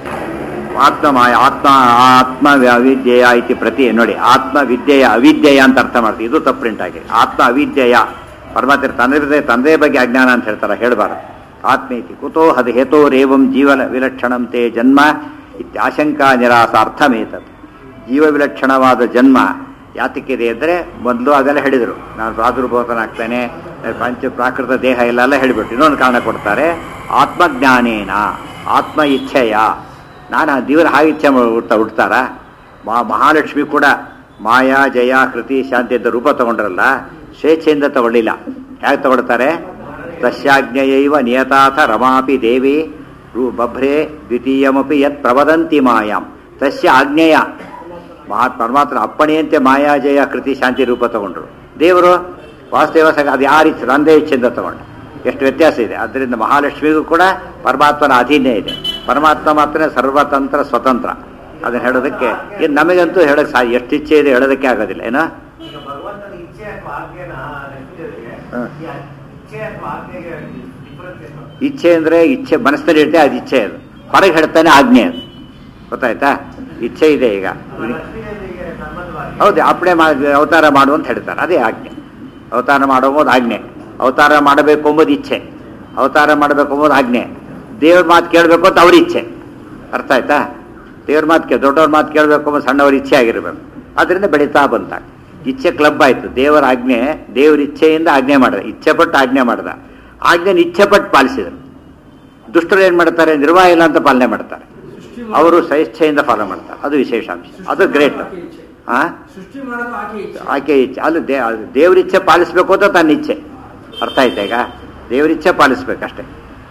ಆತ್ಮಮಾಯ ಆತ್ಮ ಆತ್ಮ ಅವಿದ್ಯೆಯ ಇತಿ ಪ್ರತಿ ನೋಡಿ ಆತ್ಮ ವಿದ್ಯೆಯ ಅವಿದ್ಯೆಯ ಅಂತ ಅರ್ಥ ಮಾಡ್ತೀವಿ ಇದು ತಪ್ಪು ಪ್ರಿಂಟ್ ಆಗಿದೆ ಆತ್ಮ ಅವಿದ್ಯೆಯ ಪರಮಾತ್ಮ ತಂದೆ ತಂದೆ ಬಗ್ಗೆ ಅಜ್ಞಾನ ಅಂತ ಹೇಳ್ತಾರೆ ಹೇಳಬಾರದು ಆತ್ಮೇತಿ ಕುತೋ ಹದ ಹೇತೋರೇವಂ ಜೀವ ವಿಲಕ್ಷಣಂ ತೇ ಜನ್ಮ ಇತ್ಯಾಶಂಕಾ ನಿರಾಸಾರ್ಥಮೇತತ್ ಜೀವ ವಿಲಕ್ಷಣವಾದ ಜನ್ಮ ಯಾತಕ್ಕಿದೆ ಅಂದರೆ ಮೊದಲು ಅದೆಲ್ಲ ಹೇಳಿದರು ನಾನು ಪ್ರಾದುರ್ಭೂತನಾಗ್ತೇನೆ ಪಂಚ ಪ್ರಾಕೃತ ದೇಹ ಎಲ್ಲ ಹೇಳಿಬಿಟ್ಟು ಇನ್ನೊಂದು ಕಾರಣ ಕೊಡ್ತಾರೆ ಆತ್ಮಜ್ಞಾನೇನ ಆತ್ಮ ಇಚ್ಛೆಯ ನಾನು ಆ ದೇವರ ಹಾಗೆ ಇಚ್ಛೆ ಮಾಡ್- ಹುಡ್ತಾ ಹುಡ್ತಾರ ಮಾ ಮಹಾಲಕ್ಷ್ಮಿ ಕೂಡ ಮಾಯಾ ಜಯ ಕೃತಿ ಶಾಂತಿ ಅಂತ ರೂಪ ತಗೊಂಡ್ರಲ್ಲ ಸ್ವೇಚ್ಛೆಯಿಂದ ತಗೊಳ್ಳಿಲ್ಲ ಹೇಗೆ ತಗೊಳ್ತಾರೆ ತಸ್ಯಾಜ್ಞೆಯೈವ ನಿಯತಾಥ ರಮಾಪಿ ದೇವಿ ರೂ ಬಭ್ರೆ ದ್ವಿತೀಯಮಪಿ ಯತ್ ಪ್ರವದಂತಿ ಮಾಯಾಂ ತಸ್ಯ ಆಜ್ಞೆಯ ಮಹಾ ಪರಮಾತ್ಮ ಅಪ್ಪಣೆಯಂತೆ ಮಾಯಾಜಯ ಕೃತಿ ಶಾಂತಿ ರೂಪ ತಗೊಂಡ್ರು ದೇವರು ವಾಸುದೇವ ಸಂಘ ಅದು ಯಾರ ಇಚ್ಛೆ ತಂದೆ ಇಚ್ಛೆಯಿಂದ ತಗೊಂಡ ಎಷ್ಟು ವ್ಯತ್ಯಾಸ ಇದೆ ಅದರಿಂದ ಮಹಾಲಕ್ಷ್ಮಿಗೂ ಕೂಡ ಪರಮಾತ್ಮನ ಅಧೀನ ಇದೆ ಪರಮಾತ್ಮ ಮಾತ್ರ ಸರ್ವತಂತ್ರ ಸ್ವತಂತ್ರ ಅದನ್ನ ಹೇಳೋದಕ್ಕೆ ಇದು ನಮಗಂತೂ ಹೇಳೋಕ್ಕೆ ಸಾ ಎಷ್ಟು ಇಚ್ಛೆ ಇದೆ ಹೇಳೋದಕ್ಕೆ ಆಗೋದಿಲ್ಲ ಏನೋ ಈಗ ಭಗವಂತನ ಇಚ್ಛೆ ಅಥವಾ ಆಜ್ಞೆನ ಲಕ್ಷ್ಮೀದೇವಿಗೆ ಹ. ಈ ಇಚ್ಛೆ ಅಥವಾ ಆಜ್ಞೆಗೆ ಇಚ್ಛೆ ಅಂದರೆ ಇಚ್ಛೆ ಮನಸ್ಸಲ್ಲಿ ಇರುತ್ತೆ ಅದು ಇಚ್ಛೆ ಅದು ಹೊರಗೆ ಹೇಳ್ತಾನೆ ಆಜ್ಞೆ ಅದು ಗೊತ್ತಾಯ್ತಾ ಇಚ್ಛೆ ಇದೆ ಈಗ ಲಕ್ಷ್ಮೀದೇವಿಗೆ ಸಂಬಂಧವಾಗಿ ಹೌದು ಅಪ್ಪಣೆ ಮಾಡಿ ಅವತಾರ ಮಾಡು ಅಂತ ಹೇಳ್ತಾರೆ ಅದೇ ಆಜ್ಞೆ ಅವತಾರ ಮಾಡೋದು ಆಜ್ಞೆ ಅವತಾರ ಮಾಡಬೇಕು ಎಂಬುದು ಇಚ್ಛೆ ಅವತಾರ ಮಾಡಬೇಕು ಎಂಬುದು ಆಜ್ಞೆ ದೇವ್ರ ಮಾತು ಕೇಳಬೇಕು ಅಂತ ಅವ್ರ ಇಚ್ಛೆ ಅರ್ಥ ಆಯ್ತಾ ದೇವ್ರ ಮಾತು ಕೇ ದೊಡ್ಡವ್ರ ಮಾತು ಕೇಳಬೇಕು ಎಂಬ ಸಣ್ಣವ್ರ ಇಚ್ಛೆ ಆಗಿರಬೇಕು ಅದರಿಂದ ಬೆಳೀತಾ ಬಂತ ಇಚ್ಛೆ ಕ್ಲಬ್ ಆಯಿತು ದೇವರ ಆಜ್ಞೆ ದೇವ್ರ ಇಚ್ಛೆಯಿಂದ ಆಜ್ಞೆ ಮಾಡಿದ ಇಚ್ಛೆ ಪಟ್ಟು ಆಜ್ಞೆ ಮಾಡ್ದ ಆಜ್ಞೆನ ಇಚ್ಛೆ ಪಟ್ಟು ಪಾಲಿಸಿದರು ದುಷ್ಟರು ಏನು ಮಾಡ್ತಾರೆ ನಿರ್ವಾಹ ಇಲ್ಲ ಅಂತ ಪಾಲನೆ ಮಾಡ್ತಾರೆ ಸೃಷ್ಟಿ ಅವರು ಸ್ವಇಚ್ಛೆಯಿಂದ ಫಾಲೋ ಮಾಡ್ತಾರೆ ಅದು ವಿಶೇಷಾಂಶ ಅದು ಗ್ರೇಟ್ ಆಕೆ ಇಚ್ಛೆ. ಆ ಸೃಷ್ಟಿ ಮಾಡೋದು ಆಕೆ ಇಚ್ಛೆ ಆಕೆ ಇಚ್ಛೆ ಅದು ದೇ ಅದು ದೇವ್ರ ಇಚ್ಛೆ ಪಾಲಿಸ್ಬೇಕು ಅಂತ ತನ್ನ ಇಚ್ಛೆ ಅರ್ಥ ಆಯ್ತಾ ಈಗ ದೇವ್ರ ಇಚ್ಛೆ ಪಾಲಿಸ್ಬೇಕಷ್ಟೇ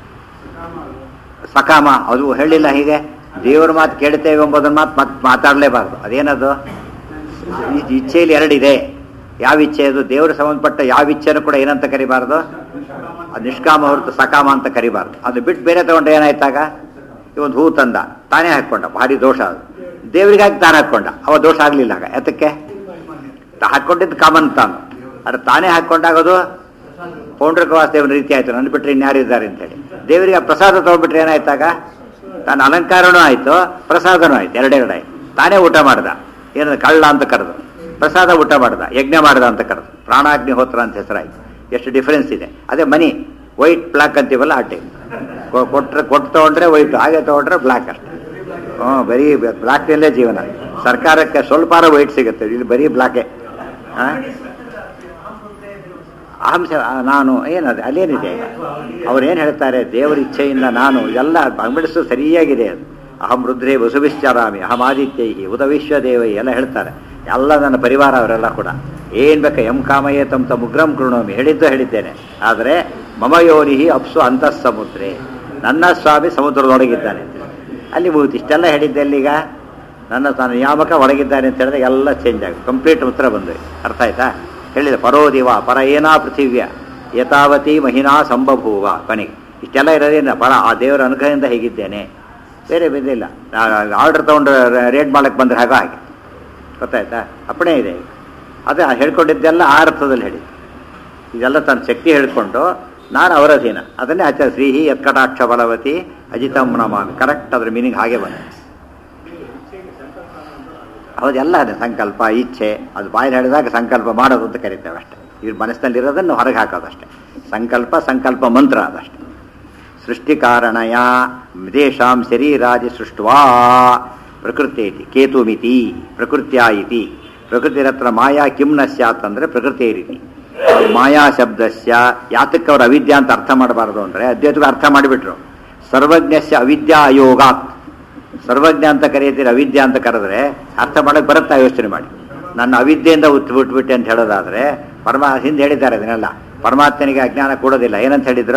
ಸಕಾಮ ಅದು ಹೇಳಿಲ್ಲ ಹೀಗೆ ದೇವ್ರ ಮಾತು ಕೇಳ್ತೇವೆ ಎಂಬುದನ್ನ ಮಾತು ಮತ್ತೆ ಮಾತಾಡಲೇಬಾರ್ದು ಅದೇನದು ಈ ಇಚ್ಛೆಯಲ್ಲಿ ಎರಡಿದೆ ಯಾವ ಇಚ್ಛೆ ಅದು ದೇವ್ರ ಸಂಬಂಧಪಟ್ಟ ಯಾವ ಇಚ್ಛೆನೂ ಕೂಡ ಏನಂತ ಕರಿಬಾರ್ದು ಅದು ನಿಷ್ಕಾಮ ಹೊರತು ಸಕಾಮ ಅಂತ ಕರಿಬಾರ್ದು ಅದು ಬಿಟ್ಟು ಬೇರೆ ತಗೊಂಡ್ರೆ ಏನಾಯ್ತಾಗ ಇವೊಂದು ಹೂ ತಂದ ತಾನೇ ಹಾಕ್ಕೊಂಡ ಭಾರಿ ದೋಷ ಅದು ದೇವರಿಗಾಗಿ ತಾನು ಹಾಕ್ಕೊಂಡ ಅವ ದೋಷ ಆಗಲಿಲ್ಲ ಆಗ ಯಾತಕ್ಕೆ ತಾ- ಹಾಕ್ಕೊಂಡಿದ್ದು ಕಾಮನ್ ತಾನು ಅದು ತಾನೇ ಹಾಕ್ಕೊಂಡಾಗ ಅದು ಪೌಂಡ್ರಕವಾಸ ದೇವನ ರೀತಿ ಆಯ್ತು ನನ್ನ ಬಿಟ್ಟರೆ ಇನ್ಯಾರಿದ್ದಾರೆ ಅಂತೇಳಿ ದೇವರಿಗೆ ಆ ಪ್ರಸಾದ ತಗೊಂಡ್ಬಿಟ್ರೆ ಏನಾಯ್ತಾಗ ತಾನು ಅಲಂಕಾರನೂ ಆಯ್ತು ಪ್ರಸಾದನೂ ಆಯ್ತು ಎರಡೆರಡು ಆಯ್ತು ತಾನೇ ಊಟ ಮಾಡ್ದ ಏನು ಕಳ್ಳ ಅಂತ ಕರೆದು ಪ್ರಸಾದ ಊಟ ಮಾಡ್ದ ಯಜ್ಞ ಮಾಡ್ದ ಅಂತ ಕರೆದು ಪ್ರಾಣಾಗ್ನಿಹೋತ್ರ ಅಂತ ಹೆಸರಾಯ್ತು ಎಷ್ಟು ಡಿಫರೆನ್ಸ್ ಇದೆ ಅದೇ ಮನಿ ವೈಟ್ ಬ್ಲ್ಯಾಕ್ ಅಂತೀವಲ್ಲ ಆ ಟೈಮ್ ಕೊಟ್ಟರೆ ಕೊಟ್ಟು ತಗೊಂಡ್ರೆ ವೈಟ್ ಹಾಗೆ ತಗೊಂಡ್ರೆ ಬ್ಲ್ಯಾಕ್ ಅಷ್ಟೇ ಹ್ಞೂ ಬರೀ ಬ್ಲ್ಯಾಕ್ನಲ್ಲೇ ಜೀವನ ಸರ್ಕಾರಕ್ಕೆ ಸ್ವಲ್ಪಾರ ವೈಟ್ ಸಿಗುತ್ತೆ ಇಲ್ಲಿ ಬರೀ ಬ್ಲ್ಯಾಕೆ ಹಾಂ ಅಹಂಸ ನಾನು ಏನದು ಅಲ್ಲೇನಿದೆ ಅವ್ರು ಏನು ಹೇಳ್ತಾರೆ ದೇವರ ಇಚ್ಛೆಯಿಂದ ನಾನು ಎಲ್ಲ ಅಂಬಿಡಿಸು ಸರಿಯಾಗಿದೆ ಅದು ಅಹಂ ರುದ್ರೇ ವಸುವಿಶ್ಚರಾಮಿ ಅಹಂ ಆದಿತ್ಯೈ ಉದವಿಶ್ವ ದೇವೈ ಎಲ್ಲ ಹೇಳ್ತಾರೆ ಎಲ್ಲ ನನ್ನ ಪರಿವಾರ ಅವರೆಲ್ಲ ಕೂಡ ಏನು ಬೇಕಾ ಎಂ ಕಾಮಯೇ ತಮ್ ತಮ್ ಉಗ್ರಂ ಕೃಣೋಮಿ ಹೇಳಿದ್ದು ಹೇಳಿದ್ದೇನೆ ಆದರೆ ಮಮ ಯೋನಿಹಿ ಅಪ್ಸು ಅಂತಃ ಸಮುದ್ರೆ ನನ್ನ ಸ್ವಾಮಿ ಸಮುದ್ರದೊಳಗಿದ್ದಾನೆ ಅಲ್ಲಿ ಮುಗಿತು ಇಷ್ಟೆಲ್ಲ ಹೇಳಿದ್ದೆ ಅಲ್ಲೀಗ ನನ್ನ ತಾನು ನಿಯಾಮಕ ಒಳಗಿದ್ದಾನೆ ಅಂತ ಹೇಳಿದಾಗ ಎಲ್ಲ ಚೇಂಜ್ ಆಗುತ್ತೆ ಕಂಪ್ಲೀಟ್ ಉತ್ತರ ಬಂದು ಅರ್ಥ ಆಯ್ತಾ ಹೇಳಿದ ಪರೋದಿವ ಪರ ಏನಾ ಪೃಥಿವ್ಯ ಯಥಾವತಿ ಮಹಿನಾ ಸಂಬಭೂವ ಕೊನೆಗೆ ಇಷ್ಟೆಲ್ಲ ಇರೋದ್ರಿಂದ ಪರ ಆ ದೇವರ ಅನುಗ್ರಹದಿಂದ ಹೇಗಿದ್ದೇನೆ ಬೇರೆ ಬೇದಿಲ್ಲ ಆರ್ಡರ್ ತೊಗೊಂಡು ರೇಟ್ ಮಾಡಕ್ಕೆ ಬಂದರೆ ಹಾಗೋ ಹಾಗೆ ಗೊತ್ತಾಯ್ತಾ ಅಪ್ಪಣೆ ಇದೆ ಈಗ ಅದೇ ಹೇಳ್ಕೊಂಡಿದ್ದೆಲ್ಲ ಆ ಅರ್ಥದಲ್ಲಿ ಹೇಳಿ ಇದೆಲ್ಲ ತನ್ನ ಶಕ್ತಿ ಹೇಳ್ಕೊಂಡು ನಾನು ಅವರ ಅಧೀನ ಅದನ್ನೇ ಆಚಾರ್ಯ ಶ್ರೀಹಿ ಯತ್ಕಟಾಕ್ಷ ಬಲವತಿ ಅಜಿತಂ ನಮಾಮಿ ಕರೆಕ್ಟ್ ಅದ್ರ ಮೀನಿಂಗ್ ಹಾಗೆ ಬಂದ ಹೌದೆಲ್ಲ ಅದೇ ಸಂಕಲ್ಪ ಇಚ್ಛೆ ಅದು ಬಾಯಲ್ಲಿ ಹೇಳಿದಾಗ ಸಂಕಲ್ಪ ಮಾಡೋದು ಅಂತ ಕರಿತೇವೆ ಅಷ್ಟೇ ಇವ್ರ ಮನಸ್ಸಿನಲ್ಲಿರೋದನ್ನು ಹೊರಗೆ ಹಾಕೋದಷ್ಟೇ ಸಂಕಲ್ಪ ಸಂಕಲ್ಪ ಮಂತ್ರ ಅದಷ್ಟೇ ಸೃಷ್ಟಿ ಕಾರಣಯ ದೇಶಾಂ ಶರೀರಾದಿ ಸೃಷ್ಟ್ವಾ ಪ್ರಕೃತಿ ಇತಿ ಕೇತುಮಿತಿ ಪ್ರಕೃತ್ಯ ಇತಿ ಪ್ರಕೃತಿರತ್ರ ಮಾಯಾ ಕಿಂ ನ ಸ್ಯಾತ್ ಅಂದರೆ ಪ್ರಕೃತಿ ರೀತಿ ಮಾಯಾ ಶಬ್ದಸ್ಯ ಯಾತಕ್ಕೆ ಅವ್ರು ಅವಿದ್ಯಾ ಅಂತ ಅರ್ಥ ಮಾಡಬಾರ್ದು ಅಂದರೆ ಅದ್ವೈತಗಳು ಅರ್ಥ ಮಾಡಿಬಿಟ್ರು ಸರ್ವಜ್ಞಸ್ಯ ಅವಿದ್ಯಾ ಅಯೋಗಾತ್ ಸರ್ವಜ್ಞ ಅಂತ ಕರೆಯುತ್ತೀರಿ ಅವಿದ್ಯೆ ಅಂತ ಕರೆದ್ರೆ ಅರ್ಥ ಮಾಡಕ್ಕೆ ಬರುತ್ತಾ ಯೋಚನೆ ಮಾಡಿ ನನ್ನ ಅವಿದ್ಯೆಯಿಂದ ಉತ್ತು ಬಿಟ್ಬಿಟ್ಟೆ ಅಂತ ಹೇಳೋದಾದ್ರೆ ಪರಮಾ ಹಿಂದೆ ಹೇಳಿದ್ದಾರೆ ಅದನ್ನೆಲ್ಲ ಪರಮಾತ್ಮನಿಗೆ ಅಜ್ಞಾನ ಕೊಡೋದಿಲ್ಲ ಏನಂತ ಹೇಳಿದ್ರು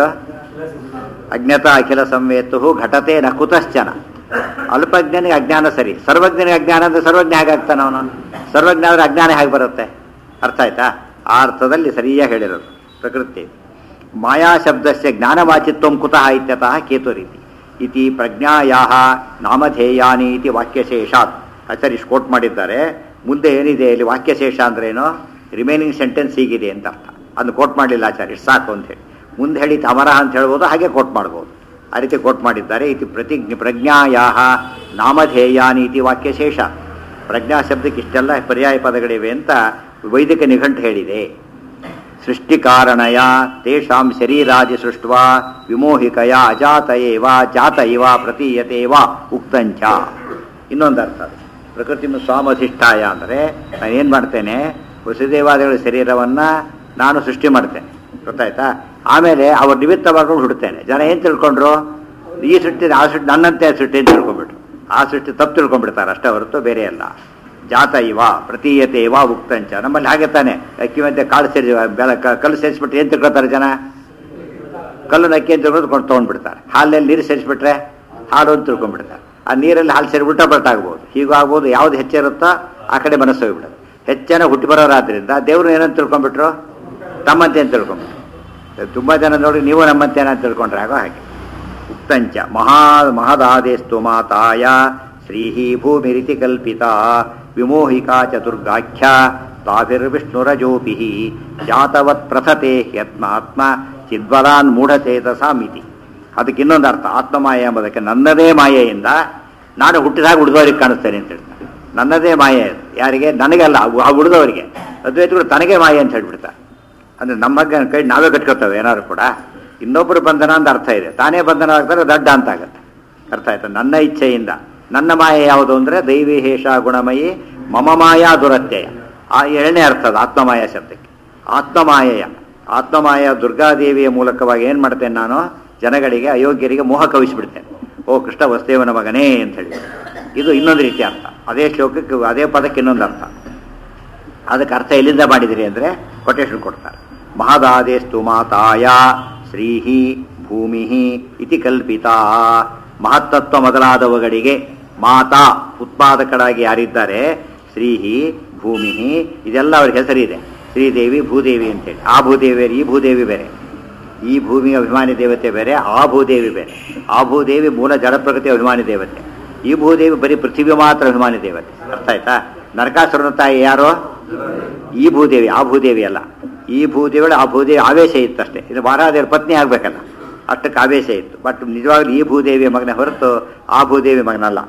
ಅಜ್ಞತ ಅಖಿಲ ಸಂವೇತು ಘಟತೆ ನ ಕುತಶ್ಚನ ಅಲ್ಪಜ್ಞನಿಗೆ ಅಜ್ಞಾನ ಸರಿ ಸರ್ವಜ್ಞನಿಗೆ ಅಜ್ಞಾನ ಅಂದ್ರೆ ಸರ್ವಜ್ಞ ಹೇಗಾಗ್ತಾನ ಅವನು ಸರ್ವಜ್ಞ ಆದ್ರೆ ಅಜ್ಞಾನ ಹೇಗೆ ಬರುತ್ತೆ ಅರ್ಥ ಆಯ್ತಾ ಆ ಅರ್ಥದಲ್ಲಿ ಸರಿಯಾಗಿ ಹೇಳಿರೋದು ಪ್ರಕೃತಿ ಮಾಯಾ ಶಬ್ದಸ್ಯ ಜ್ಞಾನವಾಚಿತ್ವಂ ಕುತಃ ಇತ್ಯತಃ ಕೇತು ರೀತಿ ಇತಿ ಪ್ರಜ್ಞಾಯಾ ನಾಮಧೇಯಾನಿ ಇತಿ ವಾಕ್ಯಶೇಷಾತ್ ಆಚಾರ್ಯ ಇಷ್ಟು ಕೋಟ್ ಮಾಡಿದ್ದಾರೆ ಮುಂದೆ ಏನಿದೆ ಇಲ್ಲಿ ವಾಕ್ಯಶೇಷ ಅಂದ್ರೇನು ರಿಮೈನಿಂಗ್ ಸೆಂಟೆನ್ಸ್ ಹೀಗಿದೆ ಅಂತ ಅರ್ಥ ಅದನ್ನು ಕೋಟ್ ಮಾಡಲಿಲ್ಲ ಆಚಾರ್ಯ ಇಷ್ಟು ಸಾಕು ಅಂತ ಹೇಳಿ ಮುಂದೆ ಹೇಳಿ ಅಮರ ಅಂತ ಹೇಳ್ಬೋದು ಹಾಗೆ ಕೋಟ್ ಮಾಡ್ಬೋದು ಆ ರೀತಿ ಕೋಟ್ ಮಾಡಿದ್ದಾರೆ ಇತಿ ಪ್ರತಿಜ್ಞೆ ಪ್ರಜ್ಞಾಯಾ ನಾಮಧೇಯಾನಿ ಇತಿ ವಾಕ್ಯಶೇಷ ಪ್ರಜ್ಞಾ ಶಬ್ದಕ್ಕೆ ಇಷ್ಟೆಲ್ಲ ಪರ್ಯಾಯ ಪದಗಳಿವೆ ಅಂತ ವೈದಿಕ ನಿಘಂಟು ಹೇಳಿದೆ ಸೃಷ್ಟಿ ಕಾರಣಯ ತೇಷಾಂ ಶರೀರಾದಿ ಸೃಷ್ಟ್ವಾ ವಿಮೋಹಿಕಯ ಅಜಾತ ಏವ ಜಾತ ಇವ ಪ್ರತೀಯತೆ ವ ಉಕ್ತಂಚ ಇನ್ನೊಂದು ಅರ್ಥ ಅದು. ಪ್ರಕೃತಿ ಸ್ವಾಮಧಿಷ್ಠಾಯ ಅಂದರೆ ನಾನು ಏನು ಮಾಡ್ತೇನೆ ವಸುದೇವಾದಿಗಳ ಶರೀರವನ್ನು ನಾನು ಸೃಷ್ಟಿ ಮಾಡ್ತೇನೆ ಗೊತ್ತಾಯ್ತಾ ಆಮೇಲೆ ಅವ್ರ ನಿಮಿತ್ತ ಮಾಡ್ಕೊಂಡು ಹುಡ್ತೇನೆ ಜನ ಏನು ತಿಳ್ಕೊಂಡ್ರು ಈ ಸೃಷ್ಟಿ ಆ ಸೃಷ್ಟಿ ನನ್ನಂತೆ ಸೃಷ್ಟಿ ಅಂತ ತಿಳ್ಕೊಂಡ್ಬಿಟ್ರು ಆ ಸೃಷ್ಟಿ ತಪ್ಪು ತಿಳ್ಕೊಂಡ್ಬಿಡ್ತಾರೆ ಅಷ್ಟೇ ಹೊರತು ಬೇರೆ ಅಲ್ಲ ಜಾತ ಇವ ಪ್ರತೀಯತೆ ಇವ ಉಕ್ತಂಚ ನಮ್ಮಲ್ಲಿ ಹಾಗೆ ತಾನೆ ಅಕ್ಕಿ ಮಧ್ಯೆ ಕಾಳು ಸೇರಿ ಬೆಳ ಕ- ಕಲ್ಲು ಸೇರಿಸ್ಬಿಟ್ರೆ ಏನು ತಿಳ್ಕೊತಾರೆ ಜನ ಕಲ್ಲು ಅಕ್ಕಿ ಅಂತ ತಿಳ್ಕೊಂಡು ಕೊಂಡು ತೊಗೊಂಡ್ಬಿಡ್ತಾರೆ ಹಾಲಲ್ಲಿ ನೀರು ಸೇರಿಸ್ಬಿಟ್ರೆ ಹಾಲು ಅಂತ ತಿಳ್ಕೊಂಡ್ಬಿಡ್ತಾರೆ ಆ ನೀರಲ್ಲಿ ಹಾಲು ಸೇರಿ ಉಲ್ಟಾ ಪಲ್ಟಾ ಆಗ್ಬೋದು ಹೀಗೂ ಆಗ್ಬೋದು ಯಾವ್ದು ಹೆಚ್ಚಿರುತ್ತೋ ಆ ಕಡೆ ಮನಸ್ಸು ಹೋಗ್ಬಿಡೋದು ಹೆಚ್ಚನ ಹುಟ್ಟಿ ಬರೋರಾದ್ರಿಂದ ದೇವರು ಏನಂತ ತಿಳ್ಕೊಂಡ್ಬಿಟ್ರು ತಮ್ಮಂತೆ ಅಂತ ತಿಳ್ಕೊಂಡ್ಬಿಟ್ರು ತುಂಬ ಜನ ನೋಡಿ ನೀವು ನಮ್ಮಂತೆ ಏನಂತ ತಿಳ್ಕೊಂಡ್ರೆ ಆಗೋ ಹಾಗೆ ಉಕ್ತಂಚ ಮಹಾ ಮಹದಾದೇಸ್ತು ಮಾತಾಯ ಶ್ರೀಹಿ ಭೂಮಿರಿತಿ ಕಲ್ಪಿತಾ ವಿಮೋಹಿಕಾ ಚತುರ್ಗಾಖ್ಯ ತಾಭಿರ್ವಿಷ್ಣುರಜೋಪಿ ಜಾತವತ್ ಪ್ರಥತೆ ಹ್ಯತ್ಮಾತ್ಮ ಚಿದ್ಬಲಾನ್ ಮೂಢಚೇತಸಾಮಿತಿ ಅದಕ್ಕೆ ಇನ್ನೊಂದು ಅರ್ಥ ಆತ್ಮಮಾಯೆ ಎಂಬುದಕ್ಕೆ ನನ್ನದೇ ಮಾಯೆಯಿಂದ ನಾನು ಹುಟ್ಟಿದಾಗ ಉಳಿದವರಿಗೆ ಕಾಣಿಸ್ತೇನೆ ಅಂತ ಹೇಳ್ತಾನೆ ನನ್ನದೇ ಮಾಯೆ ಅದು. ಯಾರಿಗೆ ನನಗಲ್ಲ ಆ ಉಳಿದವರಿಗೆ ಅದ್ವೈತಗಳು ತನಗೆ ಮಾಯೆ ಅಂತ ಹೇಳ್ಬಿಡ್ತಾರೆ ಅಂದ್ರೆ ನಮ್ಮ ಕೈ ನಾವೇ ಕಟ್ಕೊತೇವೆ ಏನಾದ್ರು ಕೂಡ ಇನ್ನೊಬ್ಬರು ಬಂಧನ ಅಂತ ಅರ್ಥ ಇದೆ ತಾನೇ ಬಂಧನ ಆಗ್ತಾರೆ ದಡ್ಡ ಅಂತ ಆಗುತ್ತೆ ಅರ್ಥ ಆಯ್ತಾ ನನ್ನ ಇಚ್ಛೆಯಿಂದ ನನ್ನ ಮಾಯೆ ಯಾವುದು ಅಂದ್ರೆ ದೈವಿ ಹೇಷ ಗುಣಮಯಿ ಮಮ ಮಾಯಾ ದುರತ್ಯಯ ಆ ಎರಡನೇ ಅರ್ಥ ಅದು ಆತ್ಮಮಾಯ ಶಬ್ದಕ್ಕೆ ಆತ್ಮಮಾಯೆಯ ಆತ್ಮಮಾಯ ದುರ್ಗಾದೇವಿಯ ಮೂಲಕವಾಗಿ ಏನು ಮಾಡ್ತೇನೆ ನಾನು ಜನಗಳಿಗೆ ಅಯೋಗ್ಯರಿಗೆ ಮೋಹ ಕವಿಸಿಬಿಡ್ತೇನೆ ಓ ಕೃಷ್ಣ ವಸುದೇವನ ಮಗನೇ ಅಂತ ಹೇಳಿ ಇದು ಇನ್ನೊಂದು ರೀತಿಯ ಅರ್ಥ ಅದೇ ಶ್ಲೋಕಕ್ಕೆ ಅದೇ ಪದಕ್ಕೆ ಇನ್ನೊಂದು ಅರ್ಥ ಅದಕ್ಕೆ ಅರ್ಥ ಎಲ್ಲಿಂದ ಮಾಡಿದಿರಿ ಅಂದರೆ ಕೊಟೇಶನ್ ಕೊಡ್ತಾರೆ ಮಹದಾದೇಸ್ತು ಮಾತಾಯ ಶ್ರೀಹಿ ಭೂಮಿ ಇತಿ ಕಲ್ಪಿತಾ ಮಹತ್ತತ್ವ ಮೊದಲಾದವುಗಳಿಗೆ ಮಾತಾ ಉತ್ಪಾದಕರಾಗಿ ಯಾರಿದ್ದಾರೆ ಶ್ರೀಹಿ ಭೂಮಿ ಇದೆಲ್ಲ ಅವ್ರಿಗೆ ಹೆಸರಿದೆ ಶ್ರೀದೇವಿ ಭೂದೇವಿ ಅಂತೇಳಿ ಆ ಭೂದೇವಿ ಬೇರೆ ಈ ಭೂದೇವಿ ಬೇರೆ ಈ ಭೂಮಿಯ ಅಭಿಮಾನಿ ದೇವತೆ ಬೇರೆ ಆ ಭೂದೇವಿ ಬೇರೆ ಆ ಭೂದೇವಿ ಮೂಲ ಜಡ ಪ್ರಕೃತಿ ಅಭಿಮಾನಿ ದೇವತೆ ಈ ಭೂದೇವಿ ಬರೀ ಪೃಥ್ವಿ ಮಾತ್ರ ಅಭಿಮಾನಿ ದೇವತೆ ಅರ್ಥ ಆಯ್ತಾ ನರಕಾಸುರನ ತಾಯಿ ಯಾರು ಈ ಭೂದೇವಿ ಆ ಭೂದೇವಿ ಅಲ್ಲ ಈ ಭೂದೇವಿ ಆ ಭೂದೇವಿ ಆವೇಶ ಇತ್ತು ಅಷ್ಟೇ ಇದು ಮಹಾರಾಜರ ಪತ್ನಿ ಆಗ್ಬೇಕಲ್ಲ ಅಷ್ಟಕ್ಕೆ ಆವೇಶ ಇತ್ತು ಬಟ್ ನಿಜವಾಗ್ಲೂ ಈ ಭೂದೇವಿಯ ಮಗನ ಹೊರತು ಆ ಭೂದೇವಿ ಮಗನಲ್ಲ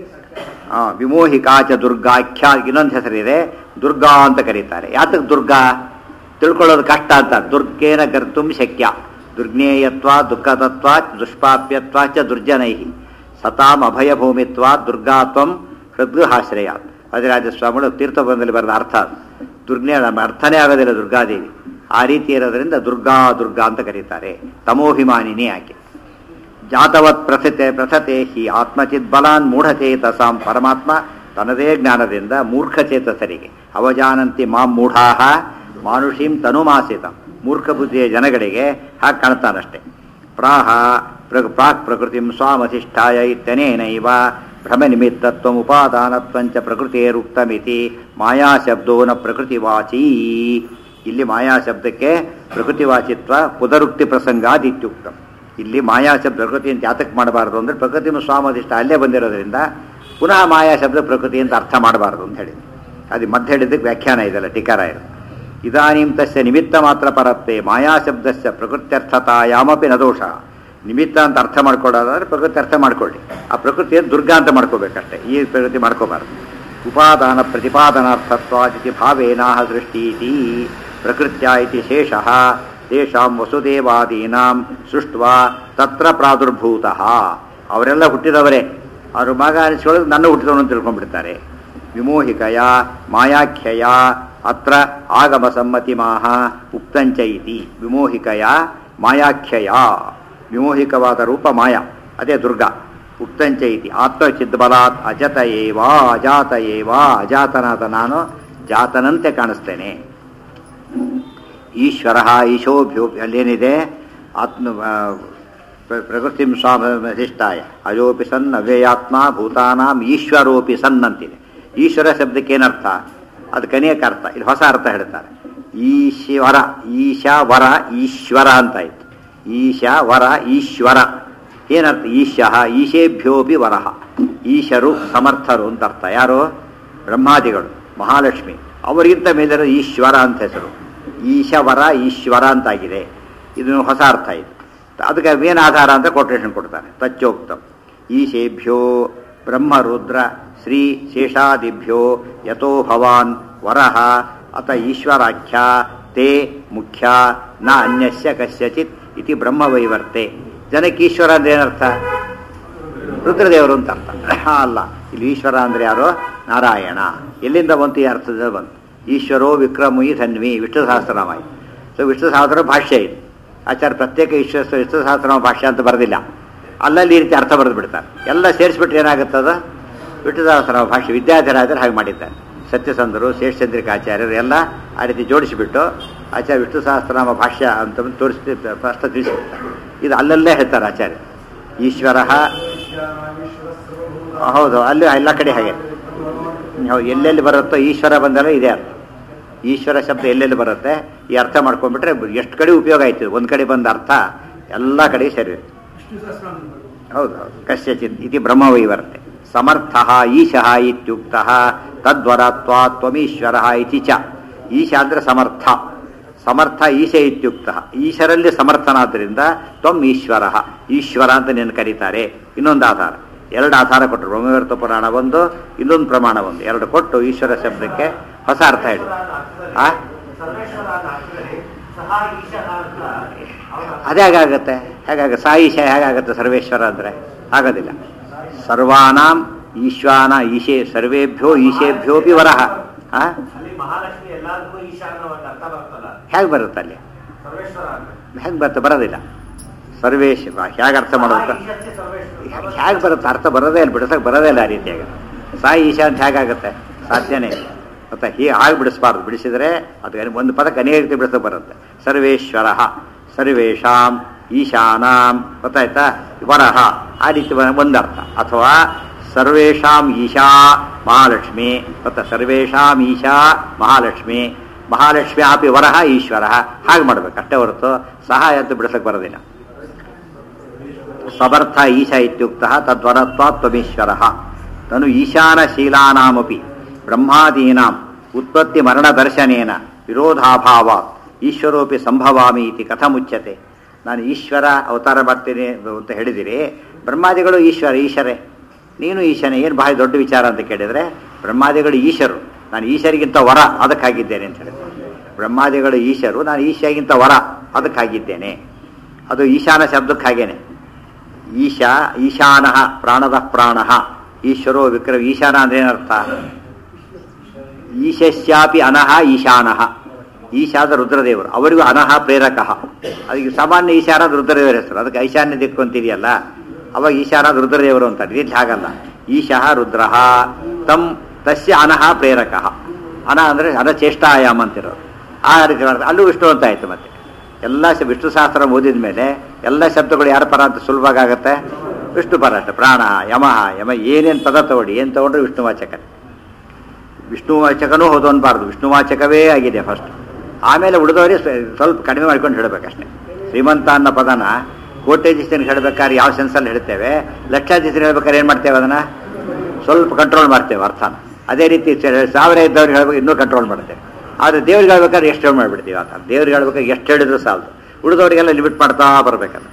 ಆ, ವಿಮೋಹಿಕಾಚ ದುರ್ಗಾಖ್ಯ ಇನ್ನೊಂದು ಹೆಸರಿದೆ ದುರ್ಗಾ ಅಂತ ಕರೀತಾರೆ ಯಾತಕ್ಕೆ ದುರ್ಗಾ ತಿಳ್ಕೊಳ್ಳೋದು ಕಷ್ಟ ಅಂತ ದುರ್ಗೇನ ಗರ್ತುಂ ಶಕ್ಯ ದುರ್ಜ್ಞೇಯತ್ವ ದುಃಖತತ್ವ ದುಷ್ಪಾಪ್ಯತ್ವ ಚ ದುರ್ಜನೈ ಸತಾಂ ಅಭಯಭೂಮಿತ್ವ ದುರ್ಗಾತ್ವಂ ಹೃದ್ಗೃಹಾಶ್ರಯ ಅದಿರಾಜ ಸ್ವಾಮಿಗಳು ತೀರ್ಥಬಂಧದಲ್ಲಿ ಬರೆದ ಅರ್ಥ ಅದು. ದುರ್ಜ್ಞೆ ನಮ್ಮ ಅರ್ಥನೇ ಆಗೋದಿಲ್ಲ ದುರ್ಗಾದೇವಿ ಆ ರೀತಿ ಇರೋದ್ರಿಂದ ದುರ್ಗಾ ದುರ್ಗಾ ಅಂತ ಕರೀತಾರೆ ತಮೋಭಿಮಾನಿನಿ ಆಕೆ ಜಾತವತ್ ಪ್ರಸತೆ ಪ್ರಸತೆ ಹಿ ಆತ್ಮಚಿತ್ ಬಲಾನ್ ಮೂಢಚೇತಸಾಂ ಪರಮಾತ್ಮ ತನ್ನದೇ ಜ್ಞಾನದಿಂದ ಮೂರ್ಖಚೇತಸರಿಗೆ ಅವಜಾನಂತಿ ಮಾಂ ಮೂಢಾಹ ಮಾನುಷೀಂ ತನುಮಾಸಿತ ಮೂರ್ಖ ಬುದ್ಧಿಯ ಜನಗಳಿಗೆ ಹಾಗೆ ಕಾಣ್ತಾನಷ್ಟೆ ಪ್ರಾಹ ಪ್ರ ಪ್ರಾಕ್ ಪ್ರಕೃತಿಂ ಸ್ವಾಮಧಿಷ್ಠಾಯ ಇತ್ಯನೇನೈವ ಭ್ರಮ ನಿಮಿತ್ತತ್ವ ಉಪಾದಾನತ್ವಂಚ ಪ್ರಕೃತಿರುಕ್ತಮಿತಿ ಮಾಯಾ ಶಬ್ದೋ ನ ಪ್ರಕೃತಿವಾಚೀ ಇಲ್ಲಿ ಮಾಯಾ ಶಬ್ದಕ್ಕೆ ಪ್ರಕೃತಿವಾಚಿತ್ವ ಪುನರುಕ್ತಿ ಪ್ರಸಂಗಾದಿತ್ಯುಕ್ತಂ ಇಲ್ಲಿ ಮಾಯಾ ಶಬ್ದ ಪ್ರಕೃತಿ ಅಂತ ಯಾತಕ್ಕೆ ಮಾಡಬಾರದು ಅಂದ್ರೆ ಪ್ರಕೃತಿ ಸ್ವಾಮಧಿಷ್ಠ ಅಲ್ಲೇ ಬಂದಿರೋದ್ರಿಂದ ಪುನಃ ಮಾಯಾ ಶಬ್ದ ಪ್ರಕೃತಿ ಅಂತ ಅರ್ಥ ಮಾಡಬಾರದು ಅಂತ ಹೇಳಿ ಅದು ಮತ್ತೆ ಹೇಳಿದ್ದಕ್ಕೆ ವ್ಯಾಖ್ಯಾನ ಇದೆಲ್ಲ ಟೀಕಾರ ಇದೆ ಇದಾನೀಂ ತಸ್ಯ ನಿಮಿತ್ತ ಮಾತ್ರ ಪರತ್ವೆ ಮಾಯಾ ಶಬ್ದಸ್ಯ ಪ್ರಕೃತ್ಯರ್ಥತಾಯಾಮಪಿ ನ ದೋಷ ನಿಮಿತ್ತ ಅಂತ ಅರ್ಥ ಮಾಡ್ಕೊಳ್ಳೋದಾದ್ರೆ ಪ್ರಕೃತಿ ಅರ್ಥ ಮಾಡ್ಕೊಳ್ಳಿ ಆ ಪ್ರಕೃತಿಯನ್ನು ದುರ್ಗಾ ಅಂತ ಮಾಡ್ಕೋಬೇಕಷ್ಟೇ ಈ ಪ್ರಕೃತಿ ಮಾಡ್ಕೋಬಾರ್ದು ಉಪಾದಾನ ಪ್ರತಿಪಾದನಾರ್ಥತ್ವಾದಿತಿ ಭಾವೇನಾಹ ಸೃಷ್ಟೀತಿ ಪ್ರಕೃತ್ಯ ಇತಿ ಶೇಷಃ ತೇಷಾಂ ವಸುದೇವಾದೀನಾಂ ಸೃಷ್ಟ್ವಾ ತತ್ರ ಪ್ರಾದುರ್ಭೂತಃ ಅವರೆಲ್ಲ ಹುಟ್ಟಿದವರೇ ಅವ್ರ ಮಗ ಅನಿಸ್ಕೊಳ್ಳೋದು ನನ್ನ ಹುಟ್ಟಿದವನು ಅಂತ ತಿಳ್ಕೊಂಡ್ಬಿಡ್ತಾರೆ ವಿಮೋಹಿಕಯ ಮಾಯಾಖ್ಯಯ ಅತ್ರ ಆಗಮ ಸಮ್ಮತಿ ಮಾಹ ಉಕ್ತಂಚ ಇತಿ ವಿಮೋಹಿಕಯ ಮಾಯಾಖ್ಯಯ ವಿಮೋಹಿಕವಾದ ರೂಪ ಮಾಯ ಅದೇ ದುರ್ಗಾ ಉಕ್ತಂಚ ಇತಿ ಆತ್ಮಚಿದ್ಬಲಾತ್ ಅಜತ ಏವ ಅಜಾತ ಏವ ಅಜಾತನಾದ ನಾನು ಜಾತನಂತೆ ಕಾಣಿಸ್ತೇನೆ ಈಶ್ವರ ಈಶೋಭ್ಯೋ ಅಲ್ಲೇನಿದೆ ಆತ್ಮ ಆ, ಪ್ರ- ಪ್ರಕೃತಿಂ ಸ್ವಾಮಧಿಷ್ಠಾಯ ಅಯೋಪಿ ಸನ್ ಅವ್ಯಯಾತ್ಮ ಭೂತಾನಾಂ ಈಶ್ವರೋಪಿ ಸನ್ ಅಂತಿದೆ ಈಶ್ವರ ಶಬ್ದಕ್ಕೆ ಏನರ್ಥ ಅದು ಕನಿಯಕ ಅರ್ಥ ಇಲ್ಲಿ ಹೊಸ ಅರ್ಥ ಹೇಳ್ತಾರೆ ಈಶ್ವರ ಈಶವರ ಈಶ್ವರ ಅಂತ ಆಯ್ತು ಈಶ ವರ ಈಶ್ವರ ಏನರ್ಥ ಈಶಃ ಈಶೇಭ್ಯೋಪಿ ವರಹ ಈಶರು ಸಮರ್ಥರು ಅಂತ ಅರ್ಥ ಯಾರು ಬ್ರಹ್ಮಾದಿಗಳು ಮಹಾಲಕ್ಷ್ಮಿ ಅವರಿಗಿಂತ ಮೇಲಿರೋ ಈಶ್ವರ ಅಂತ ಹೆಸರು ಈಶವರ ಈಶ್ವರ ಅಂತಾಗಿದೆ ಇದು ಹೊಸ ಅರ್ಥ ಇದು ಅದಕ್ಕೆ ಏನು ಆಧಾರ ಅಂತ ಕೊಟೇಶನ್ ಕೊಡ್ತಾನೆ ತಚ್ಚೋಕ್ತಂ ಈಶೇಭ್ಯೋ ಬ್ರಹ್ಮರುದ್ರ ಶ್ರೀ ಶೇಷಾದಿಭ್ಯೋ ಯಥೋ ಭವಾನ್ ವರಹ ಅತ ಈಶ್ವರಾಖ್ಯ ತೇ ಮುಖ್ಯ ನ ಅನ್ಯಸ್ಯ ಕಸ್ಯಚಿತ್ ಇತಿ ಬ್ರಹ್ಮವೈವರ್ತೆ ಜನಕ್ಕೆ ಈಶ್ವರ ಅಂದ್ರೆ ಏನರ್ಥ ರುದ್ರದೇವರು ಅಂತ ಅರ್ಥ ಅಲ್ಲ ಇಲ್ಲಿ ಈಶ್ವರ ಅಂದ್ರೆ ಯಾರು ನಾರಾಯಣ ಎಲ್ಲಿಂದ ಬಂತು ಈ ಅರ್ಥದಿಂದ ಬಂತು ಈಶ್ವರೋ ವಿಕ್ರಮುಯಿ ಧನ್ವಿ ವಿಷ್ಣು ಸಹಸ್ರನಾಮ ಇದು ಸೊ ವಿಷ್ಣು ಸಹಸ್ರ ಭಾಷ್ಯ ಇದು ಆಚಾರ್ಯ ಪ್ರತ್ಯೇಕ ಈಶ್ವರ ವಿಷ್ಣು ಸಹಸ್ರನಾಮ ಭಾಷ್ಯ ಅಂತ ಬರೆದಿಲ್ಲ ಅಲ್ಲಲ್ಲಿ ಈ ರೀತಿ ಅರ್ಥ ಬರೆದು ಬಿಡ್ತಾರೆ ಎಲ್ಲ ಸೇರಿಸ್ಬಿಟ್ರೆ ಏನಾಗುತ್ತದ ವಿಷ್ಣು ಸಹಸ್ರನಾಮ ಭಾಷ್ಯ ವಿದ್ಯಾಧರಾಜರು ಹಾಗೆ ಮಾಡಿದ್ದಾರೆ ಸತ್ಯಸಂಧರು ಶೇಷಚಂದ್ರಿಕಾಚಾರ್ಯರು ಎಲ್ಲ ಆ ರೀತಿ ಜೋಡಿಸಿಬಿಟ್ಟು ಆಚಾರ್ಯ ವಿಷ್ಣು ಸಹಸ್ರನಾಮ ಭಾಷ್ಯ ಅಂತ ತೋರಿಸಿ ಫಸ್ಟ್ ತಿಳಿಸಿಬಿಡ್ತಾರೆ ಇದು ಅಲ್ಲಲ್ಲೇ ಹೇಳ್ತಾರೆ ಆಚಾರ್ಯ ಈಶ್ವರ ಹೌದು ಅಲ್ಲಿ ಎಲ್ಲ ಕಡೆ ಹಾಗೆ ಹೌದು ಎಲ್ಲೆಲ್ಲಿ ಬರುತ್ತೋ ಈಶ್ವರ ಬಂದಲ್ಲ ಇದೇ ಅರ್ಥ ಈಶ್ವರ ಶಬ್ದ ಎಲ್ಲೆಲ್ಲಿ ಬರುತ್ತೆ ಈ ಅರ್ಥ ಮಾಡ್ಕೊಂಡ್ಬಿಟ್ರೆ ಎಷ್ಟು ಕಡೆ ಉಪಯೋಗ ಆಯ್ತು ಒಂದು ಕಡೆ ಬಂದ ಅರ್ಥ ಎಲ್ಲ ಕಡೆ ಸರಿ ವಿಷ್ಣು ಸಹಸ್ರನಾಮ ಹೌದು ಹೌದು ಕಸ್ಯಚಿತ್ ಇತಿ ಬ್ರಹ್ಮವೈವರ್ತೆ ಸಮರ್ಥ ಈಶಃ ಇತ್ಯುಕ್ತ ತದ್ವರತ್ವಾ ತ್ವಮೀಶ್ವರ ಇತಿ ಚ ಈಶ ಅಂದ್ರೆ ಸಮರ್ಥ ಸಮರ್ಥ ಈಶ ಇತ್ಯುಕ್ತ ಈಶರಲ್ಲಿ ಸಮರ್ಥನಾದ್ದರಿಂದ ತ್ವಂ ಈಶ್ವರ ಈಶ್ವರ ಅಂತ ನಿನ್ನ ಕರೀತಾರೆ ಇನ್ನೊಂದು ಆಧಾರ ಎರಡು ಆಧಾರ ಕೊಟ್ಟರು ಬ್ರಹ್ಮವರ್ತ ಪುರಾಣ ಒಂದು ಇನ್ನೊಂದು ಪ್ರಮಾಣ ಒಂದು ಎರಡು ಕೊಟ್ಟು ಈಶ್ವರ ಶಬ್ದಕ್ಕೆ ಹೊಸ ಅರ್ಥ ಹೇಳಿ ಆ ಸರ್ವೇಶ್ವರ ಅಂತ ಅರ್ಥದಲ್ಲಿ ಸಹ ಈಶಃ ಅಂತ ಅವನ ಅದೇ ಹೇಗಾಗತ್ತೆ ಹೇಗಾಗ ಸಾ ಈಶ ಹೇಗಾಗತ್ತೆ ಸರ್ವೇಶ್ವರ ಅಂದರೆ ಆಗೋದಿಲ್ಲ ಸರ್ವಾನಾಂ ಈಶ್ವಾನ ಈಶೇ ಸರ್ವೇಭ್ಯೋ ಈಶೇಭ್ಯೋಪಿ ವರಹ ಆ ಅಲ್ಲಿ ಮಹಾಲಕ್ಷ್ಮಿ ಎಲ್ಲರಿಗೂ ಈಶಾ ಅನ್ನೋ ಒಂದು ಅರ್ಥ ಬರ್ತಲ್ಲ ಹೇಗೆ ಬರುತ್ತೆ ಅಲ್ಲಿ ಸರ್ವೇಶ್ವರ ಅಂತ ಹೇಗೆ ಬರುತ್ತೆ ಬರೋದಿಲ್ಲ ಸರ್ವೇಶ್ ಹೇಗೆ ಅರ್ಥ ಮಾಡೋದು ಈಶಸ್ಯ ಸರ್ವೇಶ್ವರ ಹೇಗೆ ಬರುತ್ತೆ ಅರ್ಥ ಬರೋದೇ ಇಲ್ಲ ಬಿಡಿಸಕ್ಕೆ ಬರೋದೇ ಇಲ್ಲ ಆ ರೀತಿಯಾಗಿ ಸಾ ಈಶಾ ಅಂತ ಹೇಗಾಗುತ್ತೆ ಸಾಧ್ಯನೇ ಇಲ್ಲ ಮತ್ತೆ ಹೀಗೆ ಹಾಗೆ ಬಿಡಿಸ್ಬಾರ್ದು ಬಿಡಿಸಿದ್ರೆ ಅದು ಒಂದು ಪದಕ್ಕೆ ಅನೇಕ ರೀತಿ ಬಿಡಿಸಕ್ಕೆ ಬರುತ್ತೆ ಸರ್ವೇಶ್ವರ ಸರ್ವೇಶಾಂ ಈಶಾನಾಂ ಗೊತ್ತಾಯ್ತಾ ವರಹ ಆ ರೀತಿ ಬ- ಒಂದರ್ಥ ಅಥವಾ ಸರ್ವೇಶಾಂ ಈಶಾ ಮಹಾಲಕ್ಷ್ಮಿ ಗೊತ್ತಾ ಸರ್ವೇಶಾಂ ಈಶಾ ಮಹಾಲಕ್ಷ್ಮಿ ಮಹಾಲಕ್ಷ್ಮಿ ಆಪಿ ವರಹ ಈಶ್ವರ ಹಾಗೆ ಮಾಡ್ಬೇಕು ಅಷ್ಟೇ ಹೊರತು ಸಹಾಯ ಅಂತ ಬಿಡಿಸಕ್ಕೆ ಬರೋದಿಲ್ಲ ಸಮರ್ಥ ಈಶ ಇತ್ಯುಕ್ತ ತದ್ವರತ್ವಾತ್ ತ್ವಮೀಶ್ವರ ತನು ಈಶಾನಶೀಲಾನಾಮಪಿ ಬ್ರಹ್ಮಾದೀನಾಂ ಉತ್ಪತ್ತಿ ಮರಣ ದರ್ಶನೇನ ವಿರೋಧಾಭಾವ ಈಶ್ವರೋಪಿ ಸಂಭವಾಮಿ ಇತಿ ಕಥಮುಚ್ಯತೆ ನಾನು ಈಶ್ವರ ಅವತಾರ ಮಾಡ್ತೀನಿ ಅಂತ ಹೇಳಿದಿರಿ ಬ್ರಹ್ಮಾದಿಗಳು ಈಶ್ವರ ಈಶರೇ ನೀನು ಈಶನೇ ಏನು ಬಹಳ ದೊಡ್ಡ ವಿಚಾರ ಅಂತ ಕೇಳಿದರೆ ಬ್ರಹ್ಮಾದಿಗಳು ಈಶರು ನಾನು ಈಶರಿಗಿಂತ ವರ ಅದಕ್ಕಾಗಿದ್ದೇನೆ ಅಂತ ಹೇಳಿದ್ರು ಬ್ರಹ್ಮಾದಿಗಳು ಈಶರು ನಾನು ಈಶಗಿಂತ ವರ ಅದಕ್ಕಾಗಿದ್ದೇನೆ ಅದು ಈಶಾನ ಶಬ್ದಕ್ಕೆ ಹಾಗೇನೆ ಈಶಾ ಈಶಾನಃ ಪ್ರಾಣದ ಪ್ರಾಣಃ ಈಶ್ವರೋ ವಿಕ್ರಮ ಈಶಾನ ಅಂದ್ರೆ ಏನರ್ಥ ಈಶಸ್ಯಾಪಿ ಅನಹ ಈಶಾನಃ ಈಶಾದ ರುದ್ರದೇವರು ಅವರಿಗೂ ಅನಹ ಪ್ರೇರಕಃ ಅದಕ್ಕೆ ಸಾಮಾನ್ಯ ಈಶಾನ ರುದ್ರದೇವರ ಹೆಸರು ಅದಕ್ಕೆ ಐಶಾನ್ಯ ದಿಕ್ಕು ಅಂತಿದೆಯಲ್ಲ ಅವಾಗ ಈಶಾನ ರುದ್ರದೇವರು ಅಂತಾರೆ ಇಲ್ಲಿ ಹಾಗಲ್ಲ ಈಶಃ ರುದ್ರ ತಮ್ ತಸ್ಯ ಅನಹ ಪ್ರೇರಕಃ ಅನ ಅಂದರೆ ಅನಚೇಷ್ಟಾಯಾಮ ಅಂತಿರೋದು ಆ ರೀತಿ ಮಾಡ್ತಾರೆ. ಅಲ್ಲೂ ವಿಷ್ಣು ಅಂತ ಆಯ್ತು ಮತ್ತೆ ಎಲ್ಲ ಶ- ವಿಷ್ಣು ಶಾಸ್ತ್ರ ಓದಿದ ಮೇಲೆ ಎಲ್ಲ ಶಬ್ದಗಳು ಯಾರ ಪರ ಅಂತ ಸುಲಭವಾಗಿ ಆಗುತ್ತೆ ವಿಷ್ಣು ಪರ ಅಷ್ಟೆ ಪ್ರಾಣ ಯಮಃ ಯಮ ಏನೇನು ಪದ ತಗೊಳ್ಳಿ ಏನು ತಗೊಂಡ್ರೆ ವಿಷ್ಣುವಾಚಕ ವಿಷ್ಣುವಾಚಕನೂ ಹೌದು ಅನ್ಬಾರ್ದು ವಿಷ್ಣುವಾಚಕವೇ ಆಗಿದೆ ಫಸ್ಟ್ ಆಮೇಲೆ ಉಳಿದವರೇ ಸ್ವಲ್ಪ ಕಡಿಮೆ ಮಾಡ್ಕೊಂಡು ಹೇಳಬೇಕಷ್ಟೆ ಶ್ರೀಮಂತ ಅನ್ನೋ ಪದನ ಕೋಟ್ಯಾಧೀಶನಿಗೆ ಹೇಳ್ಬೇಕಾದ್ರೆ ಯಾವ ಸೆನ್ಸಲ್ಲಿ ಹೇಳ್ತೇವೆ ಲಕ್ಷಾಧೀಶನಿಗೆ ಹೇಳ್ಬೇಕಾದ್ರೆ ಏನು ಮಾಡ್ತೇವೆ ಅದನ್ನ ಸ್ವಲ್ಪ ಕಂಟ್ರೋಲ್ ಮಾಡ್ತೇವೆ ಅರ್ಥನ ಅದೇ ರೀತಿ ಸ- ಸಾವಿರ ಇದ್ದವ್ರಿಗೆ ಹೇಳ್ಬೇಕು ಇನ್ನೂ ಕಂಟ್ರೋಲ್ ಮಾಡ್ತೇವೆ ಆದರೆ ದೇವ್ರಿಗೆ ಹೇಳ್ಬೇಕಾದ್ರೆ ಎಷ್ಟು ಮಾಡಿಬಿಡ್ತೀವಿ ಆತ ದೇವ್ರಿಗೆ ಹೇಳ್ಬೇಕಾದ್ರೆ ಎಷ್ಟು ಹೇಳಿದ್ರು ಸಾಲದು ಉಳಿದವರಿಗೆಲ್ಲ ಲಿಮಿಟ್ ಮಾಡ್ತಾ ಬರಬೇಕಲ್ಲ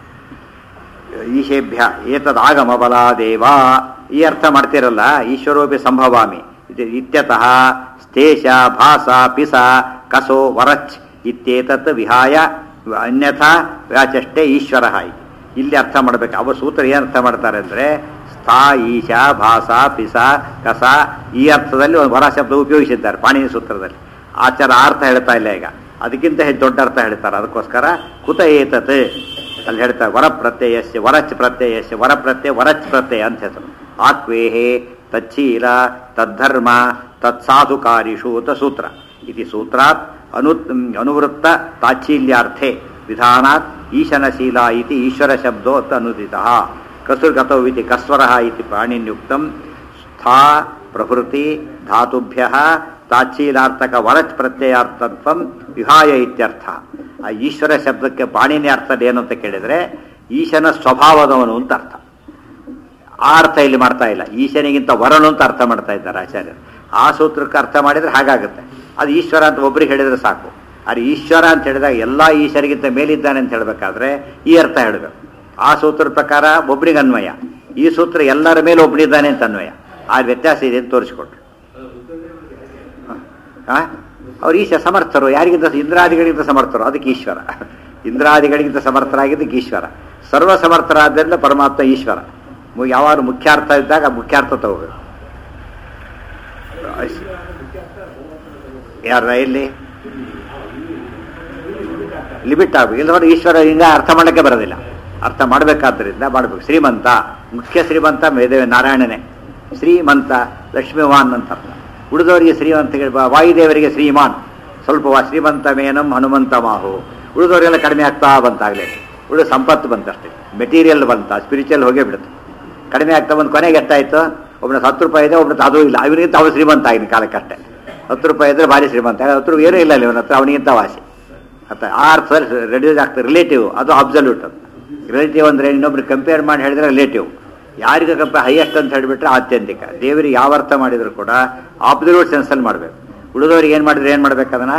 ಈಶೇಭ್ಯ ಏತದಾಗಮ ಬಲಾದೇವ ಈ ಅರ್ಥ ಮಾಡ್ತಿರಲ್ಲ ಈಶ್ವರೋಪಿ ಸಂಭವಾಮಿ ಇದು ಇತ್ಯತಃ ಸ್ಥೇಶ ಭಾಸ ಪಿಸ ಕಸೋ ವರಚ್ ಇತ್ಯೇತತ್ ವಿಹಾಯ ಅನ್ಯಥಾ ವ್ಯಾಚಷ್ಟೇ ಈಶ್ವರ ಇಲ್ಲಿ ಅರ್ಥ ಮಾಡ್ಬೇಕು ಅವ ಸೂತ್ರ ಏನು ಅರ್ಥ ಮಾಡ್ತಾರೆ ಅಂದರೆ ಸ್ಥಾ ಈಶ ಭಾಸ ಪಿಸ ಕಸ ಈ ಅರ್ಥದಲ್ಲಿ ಒಂದು ವರ ಶಬ್ದ ಉಪಯೋಗಿಸಿದ್ದಾರೆ ಪಾಣಿನಿ ಸೂತ್ರದಲ್ಲಿ ಆಚಾರ ಆ ಅರ್ಥ ಹೇಳ್ತಾ ಇಲ್ಲ ಈಗ ಅದಕ್ಕಿಂತ ಹೆಚ್ಚು ದೊಡ್ಡ ಅರ್ಥ ಹೇಳ್ತಾರೆ ಅದಕ್ಕೋಸ್ಕರ ಕುತ ಏತತ್ ಅಲ್ಲಿ ಹೇಳ್ತಾರೆ ವರ ಪ್ರತ್ಯಯಸ್ಯ ವರಚ್ ಪ್ರತ್ಯಯಸ್ಯ ವರ ಪ್ರತ್ಯಯ ವರಚ್ ಪ್ರತ್ಯಯ ಅಂತ ಹೆಸರು ಆಕ್ವೇಹೆ ತಚ್ಛೀಲ ತದ್ಧರ್ಮ ತತ್ಸಾಧುಕಾರಿಷು ಅಂತ ಸೂತ್ರ ಇತಿ ಸೂತ್ರಾತ್ ಅನು ಅನುವೃತ್ತ ತಾಚ್ಛೀಲ್ಯಾರ್ಥೆ ವಿಧಾನಾತ್ ಈಶನಶೀಲ ಇತಿ ಈಶ್ವರ ಶಬ್ದೋ ಅಂತ ಅನುದಿತ ಕಸುರ್ಗತೌ ಇತಿ ಕಸ್ವರ ಇತಿ ಪ್ರಾಣಿನ್ಯುಕ್ತಂ ಸ್ಥಾ ಪ್ರಭೃತಿ ಧಾತುಭ್ಯ ತಾಚ್ಛೀಲಾರ್ಥಕ ವರಚ್ ಪ್ರತ್ಯಯಾರ್ಥತ್ವಂ ವಿಹಾಯ ಇತ್ಯರ್ಥ ಆ ಈಶ್ವರ ಶಬ್ದಕ್ಕೆ ಪಾಣಿನಿ ಅರ್ಥ ಏನು ಅಂತ ಕೇಳಿದ್ರೆ ಈಶನ ಸ್ವಭಾವದವನು ಅಂತ ಅರ್ಥ ಆ ಅರ್ಥ ಇಲ್ಲಿ ಮಾಡ್ತಾ ಇಲ್ಲ ಈಶನಿಗಿಂತ ವರನು ಅಂತ ಅರ್ಥ ಮಾಡ್ತಾ ಇದ್ದಾರೆ ಆಚಾರ್ಯರು ಆ ಸೂತ್ರಕ್ಕೆ ಅರ್ಥ ಮಾಡಿದ್ರೆ ಹಾಗಾಗುತ್ತೆ ಅದು ಈಶ್ವರ ಅಂತ ಒಬ್ರಿಗೆ ಹೇಳಿದ್ರೆ ಸಾಕು ಆದರೆ ಈಶ್ವರ ಅಂತ ಹೇಳಿದಾಗ ಎಲ್ಲ ಈಶ್ವರಿಗಿಂತ ಮೇಲಿದ್ದಾನೆ ಅಂತ ಹೇಳಬೇಕಾದ್ರೆ ಈ ಅರ್ಥ ಹೇಳಬೇಕು ಆ ಸೂತ್ರದ ಪ್ರಕಾರ ಒಬ್ರಿಗೆ ಅನ್ವಯ ಈ ಸೂತ್ರ ಎಲ್ಲರ ಮೇಲೆ ಒಬ್ಬನಿದ್ದಾನೆ ಅಂತ ಅನ್ವಯ ಆ ವ್ಯತ್ಯಾಸ ಇದೆ ಅಂತ ತೋರಿಸ್ಕೊಟ್ರು ಆ? ಅವ್ರು ಈಶ ಸಮರ್ಥರು ಯಾರಿಗಿಂತ ಇಂದ್ರಾದಿಗಳಿಗಿಂತ ಸಮರ್ಥರು ಅದಕ್ಕೆ ಈಶ್ವರ ಇಂದ್ರಾದಿಗಳಿಗಿಂತ ಸಮರ್ಥರಾಗಿದ್ದಕ್ಕೆ ಈಶ್ವರ ಸರ್ವ ಸಮರ್ಥರಾದ್ದರಿಂದ ಪರಮಾತ್ಮ ಈಶ್ವರ ಮು- ಯಾವಾಗಲೂ ಮುಖ್ಯಾರ್ಥ ಇದ್ದಾಗ ಆ ಮುಖ್ಯಾರ್ಥ ತಗೋಬೇಕು ಯಾರ ಇಲ್ಲಿ ಲಿಮಿಟ್ ಆಗಬೇಕು ಇಲ್ಲದ್ರೆ ಈಶ್ವರ ಹಿಂಗ ಅರ್ಥ ಮಾಡಕ್ಕೆ ಬರೋದಿಲ್ಲ ಅರ್ಥ ಮಾಡಬೇಕಾದ್ರಿಂದ ಮಾಡಬೇಕು ಶ್ರೀಮಂತ ಮುಖ್ಯ ಶ್ರೀಮಂತ ಮೇದೇವ ನಾರಾಯಣನೇ ಶ್ರೀಮಂತ ಲಕ್ಷ್ಮೀವಾನ್ ಅಂತ ಅರ್ಥ ಉಳಿದವರಿಗೆ ಶ್ರೀಮಂತ ವಾಯುದೇವರಿಗೆ ಶ್ರೀಮಾನ್ ಸ್ವಲ್ಪ ವಾ- ಶ್ರೀಮಂತ ಮೇನಂ ಹನುಮಂತ ಮಾಹು ಉಳಿದವರಿಗೆಲ್ಲ ಕಡಿಮೆ ಆಗ್ತಾ ಬಂತಾಗಲೇ ಉಳಿದ ಸಂಪತ್ತು ಬಂತಷ್ಟೇ ಮೆಟೀರಿಯಲ್ ಬಂತ ಸ್ಪಿರಿಚುವಲ್ ಹೋಗೇ ಬಿಡುತ್ತೆ ಕಡಿಮೆ ಆಗ್ತಾ ಬಂದು ಕೊನೆಗೆ ಎಷ್ಟಾಯ್ತು ಒಬ್ಬನ ಹತ್ತು ರೂಪಾಯಿ ಇದೆ ಒಬ್ಬನ ಅದು ಇಲ್ಲ ಅವನಿಗಿಂತ ಅವನು ಶ್ರೀಮಂತ ಆಗಿನ ಕಾಲಕ್ಕಷ್ಟೇ ಹತ್ತು ರೂಪಾಯಿ ಇದ್ರೆ ಭಾರಿ ಶ್ರೀಮಂತ ಹತ್ತು ರೂಪಾಯಿ ಏನೂ ಇಲ್ಲ ಅಲ್ಲಿ ಇವನ ಹತ್ರ ಅವನಿಗಿಂತ ವಾಸಿ ಅಥವಾ ಆ ಅರ್ಥದಲ್ಲಿ ರೆಡ್ಯೂಸ್ ಆಗ್ತದೆ ರಿಲೇಟಿವ್ ಅದು ಅಬ್ಸಲ್ಯೂಟ್ ಅದು ರಿಲೇಟಿವ್ ಅಂದರೆ ಇನ್ನೊಬ್ರು ಕಂಪೇರ್ ಮಾಡಿ ಹೇಳಿದ್ರೆ ರಿಲೇಟಿವ್ ಯಾರಿಗೆ ಕಂಪೇರ್ ಹೈಯೆಸ್ಟ್ ಅಂತ ಹೇಳಿಬಿಟ್ರೆ ಆತ್ಯಂತಿಕ ದೇವರಿಗೆ ಯಾವ ಅರ್ಥ ಮಾಡಿದ್ರು ಕೂಡ ಆಬ್ಸಲ್ಯೂಟ್ ಸೆನ್ಸಲ್ಲಿ ಮಾಡಬೇಕು ಉಳಿದವ್ರಿಗೆ ಏನು ಮಾಡಿದ್ರೆ ಏನು ಮಾಡ್ಬೇಕು ಅದನ್ನ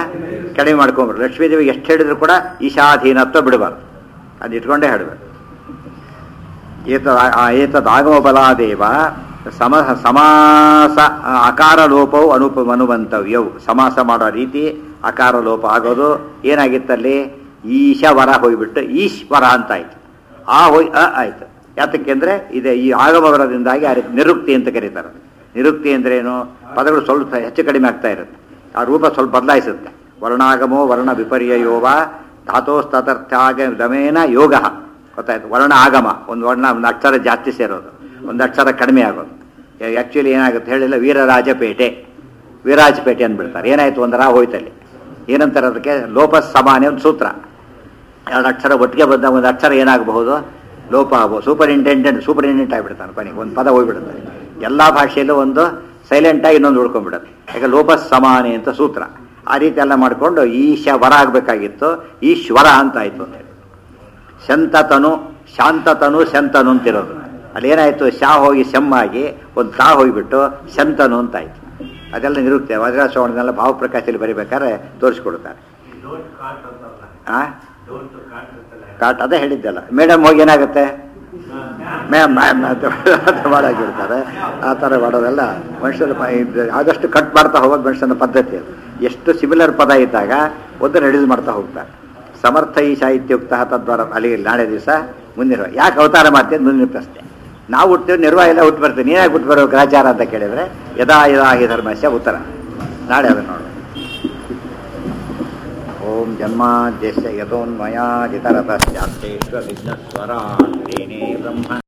ಕಡಿಮೆ ಮಾಡ್ಕೊಂಬಾರ್ದು ಲಕ್ಷ್ಮೀದೇವಿ ಎಷ್ಟು ಹೇಳಿದ್ರು ಕೂಡ ಈಶಾಧೀನತ್ವ ಬಿಡಬಾರ್ದು ಅದು ಇಟ್ಕೊಂಡೇ ಹೇಳಬೇಕು ಏತದ ಏತದಾಗಮ ಬಲಾದೇವ ಸಮ ಸಮಾಸ ಅಕಾರ ಲೋಪವು ಅನುಪ ಅನುಬಂತವ್ಯವು ಸಮಾಸ ಮಾಡೋ ರೀತಿ ಅಕಾರ ಲೋಪ ಆಗೋದು ಏನಾಗಿತ್ತಲ್ಲಿ ಈಶವರ ಹೋಗ್ಬಿಟ್ಟು ಈಶ್ವರ ಅಂತ ಆಯ್ತು ಆ ಹೋಯ್ ಅ ಆಯ್ತು ಯಾತಕ್ಕೆ ಅಂದ್ರೆ ಇದೆ ಈ ಆಗಮ ಬರದಿಂದಾಗಿ ಆ ರೀತಿ ನಿರುಕ್ತಿ ಅಂತ ಕರೀತಾರೆ ನಿರುಕ್ತಿ ಅಂದ್ರೆ ಏನು ಪದಗಳು ಸ್ವಲ್ಪ ಹೆಚ್ಚು ಕಡಿಮೆ ಆಗ್ತಾ ಇರುತ್ತೆ ಆ ರೂಪ ಸ್ವಲ್ಪ ಬದಲಾಯಿಸುತ್ತೆ ವರ್ಣಾಗಮೋ ವರ್ಣ ವಿಪರ್ಯಯೋವ ಧಾತೋಸ್ತರ್ಥಾಗಮೇನ ಯೋಗ ಗೊತ್ತಾಯ್ತು ವರ್ಣ ಆಗಮ ಒಂದು ವರ್ಣ ಒಂದು ಅಕ್ಷರ ಜಾಸ್ತಿ ಸೇರೋದು ಒಂದು ಅಕ್ಷರ ಕಡಿಮೆ ಆಗೋದು ಆ್ಯಕ್ಚುಲಿ ಏನಾಗುತ್ತೆ ಹೇಳಿಲ್ಲ ವೀರರಾಜಪೇಟೆ ವೀರಾಜಪೇಟೆ ಅಂದ್ಬಿಡ್ತಾರೆ ಏನಾಯ್ತು ಒಂದು ರಾ ಹೋಯ್ತಲ್ಲಿ ಏನಂತಾರೆ ಅದಕ್ಕೆ ಲೋಪಸ್ ಸಮಾನೆ ಒಂದು ಸೂತ್ರ ಎರಡು ಅಕ್ಷರ ಒಟ್ಟಿಗೆ ಬಂದ ಒಂದು ಅಕ್ಷರ ಏನಾಗಬಹುದು ಲೋಪ ಆಗ್ಬೋದು ಸೂಪರ್ ಇಂಟೆಂಡೆಂಟ್ ಸೂಪರ್ ಇಂಟೆಂಟ್ ಆಗಿಬಿಡ್ತಾನೆ ಕೊನೆಗೆ ಒಂದು ಪದ ಹೋಗ್ಬಿಡುತ್ತೆ ಎಲ್ಲ ಭಾಷೆಯಲ್ಲೂ ಒಂದು ಸೈಲೆಂಟಾಗಿ ಇನ್ನೊಂದು ಉಳ್ಕೊಂಡ್ಬಿಡುತ್ತೆ ಯಾಕೆ ಲೋಪಸ್ ಸಮಾನೆ ಅಂತ ಸೂತ್ರ ಆ ರೀತಿ ಎಲ್ಲ ಮಾಡಿಕೊಂಡು ಈಶವರ ಆಗಬೇಕಾಗಿತ್ತು ಈಶ್ವರ ಅಂತ ಆಯ್ತು ಅಂತ ಹೇಳಿ ಶಂತತನು ಶಾಂತತನು ಶಂತನು ಅಂತಿರೋದು ಅಲ್ಲಿ ಏನಾಯ್ತು ಶಾ ಹೋಗಿ ಶಮ್ಮಾಗಿ ಒಂದು ತಾ ಹೋಗಿಬಿಟ್ಟು ಶಂತನು ಅಂತ ಆಯ್ತು ಅದೆಲ್ಲ ನಿರುಕ್ತಿ ವಜ್ರಾಶ್ರವಣನೆಲ್ಲ ಭಾವಪ್ರಕಾಶದಲ್ಲಿ ಬರಿಬೇಕಾದ್ರೆ ತೋರಿಸ್ಕೊಡ್ತಾರೆ ಡೋಂಟ್ ಕಾಟ್ ಅಂತಲ್ಲ ಆ ಡೋಂಟ್ ಕಾಟ್ ಅಂತಲ್ಲ ಕಾಟ್ ಅದೇ ಹೇಳಿದ್ದಲ್ಲ ಮೇಡಮ್ ಹೋಗಿ ಏನಾಗುತ್ತೆ ಮ್ಯಾಮ್ ಮ್ಯಾಮ್ ಅಂತ ಮಾಡಾಕಿರ್ತಾರೆ ಆ ಥರ ಮಾಡೋದೆಲ್ಲ ಮನುಷ್ಯನ ಪ- ಇದು ಆದಷ್ಟು ಕಟ್ ಮಾಡ್ತಾ ಹೋಗೋದು ಮನುಷ್ಯನ ಪದ್ಧತಿ ಅದು ಎಷ್ಟು ಸಿಮಿಲರ್ ಪದ ಇದ್ದಾಗ ಒಂದನ್ನು ರಿಲೀಸ್ ಮಾಡ್ತಾ ಹೋಗ್ತಾರೆ ಸಮರ್ಥ ಈ ಸಾಹಿತ್ಯುಕ್ತ ತದ್ವಾರ ಅಲ್ಲಿಗೆ ನಾಳೆ ದಿವಸ ಮುಂದಿರುವ ಯಾಕೆ ಅವತಾರ ಮಾಡ್ತೀನಿ ಮುಂದಿನ ಪ್ರಶ್ನೆ ನಾವು ಹುಡ್ತೀವಿ ನಿರ್ವಾಹ ಎಲ್ಲ ಹುಟ್ಟು ಬರ್ತೀವಿ ನೀನಾಗಿ ಹುಟ್ಟು ಬರೋ ಗ್ರಾಚಾರ ಅಂತ ಕೇಳಿದ್ರೆ ಯದಾ ಯದಾ ಹಿ ಧರ್ಮಸ್ಯ ಉತ್ತರ ನಾಳೆ ಅದನ್ನು ನೋಡೋಣ ಓಂ ಜನ್ಮಾದ್ಯಸ್ಯ ಯತೋನ್ಮಯಾಜಿತರತಶ್ಚಾಪ್ತೇಶ್ವ ವಿಘ್ನಸ್ವರಾಟ್ ತೇನೇ ಬ್ರಹ್ಮ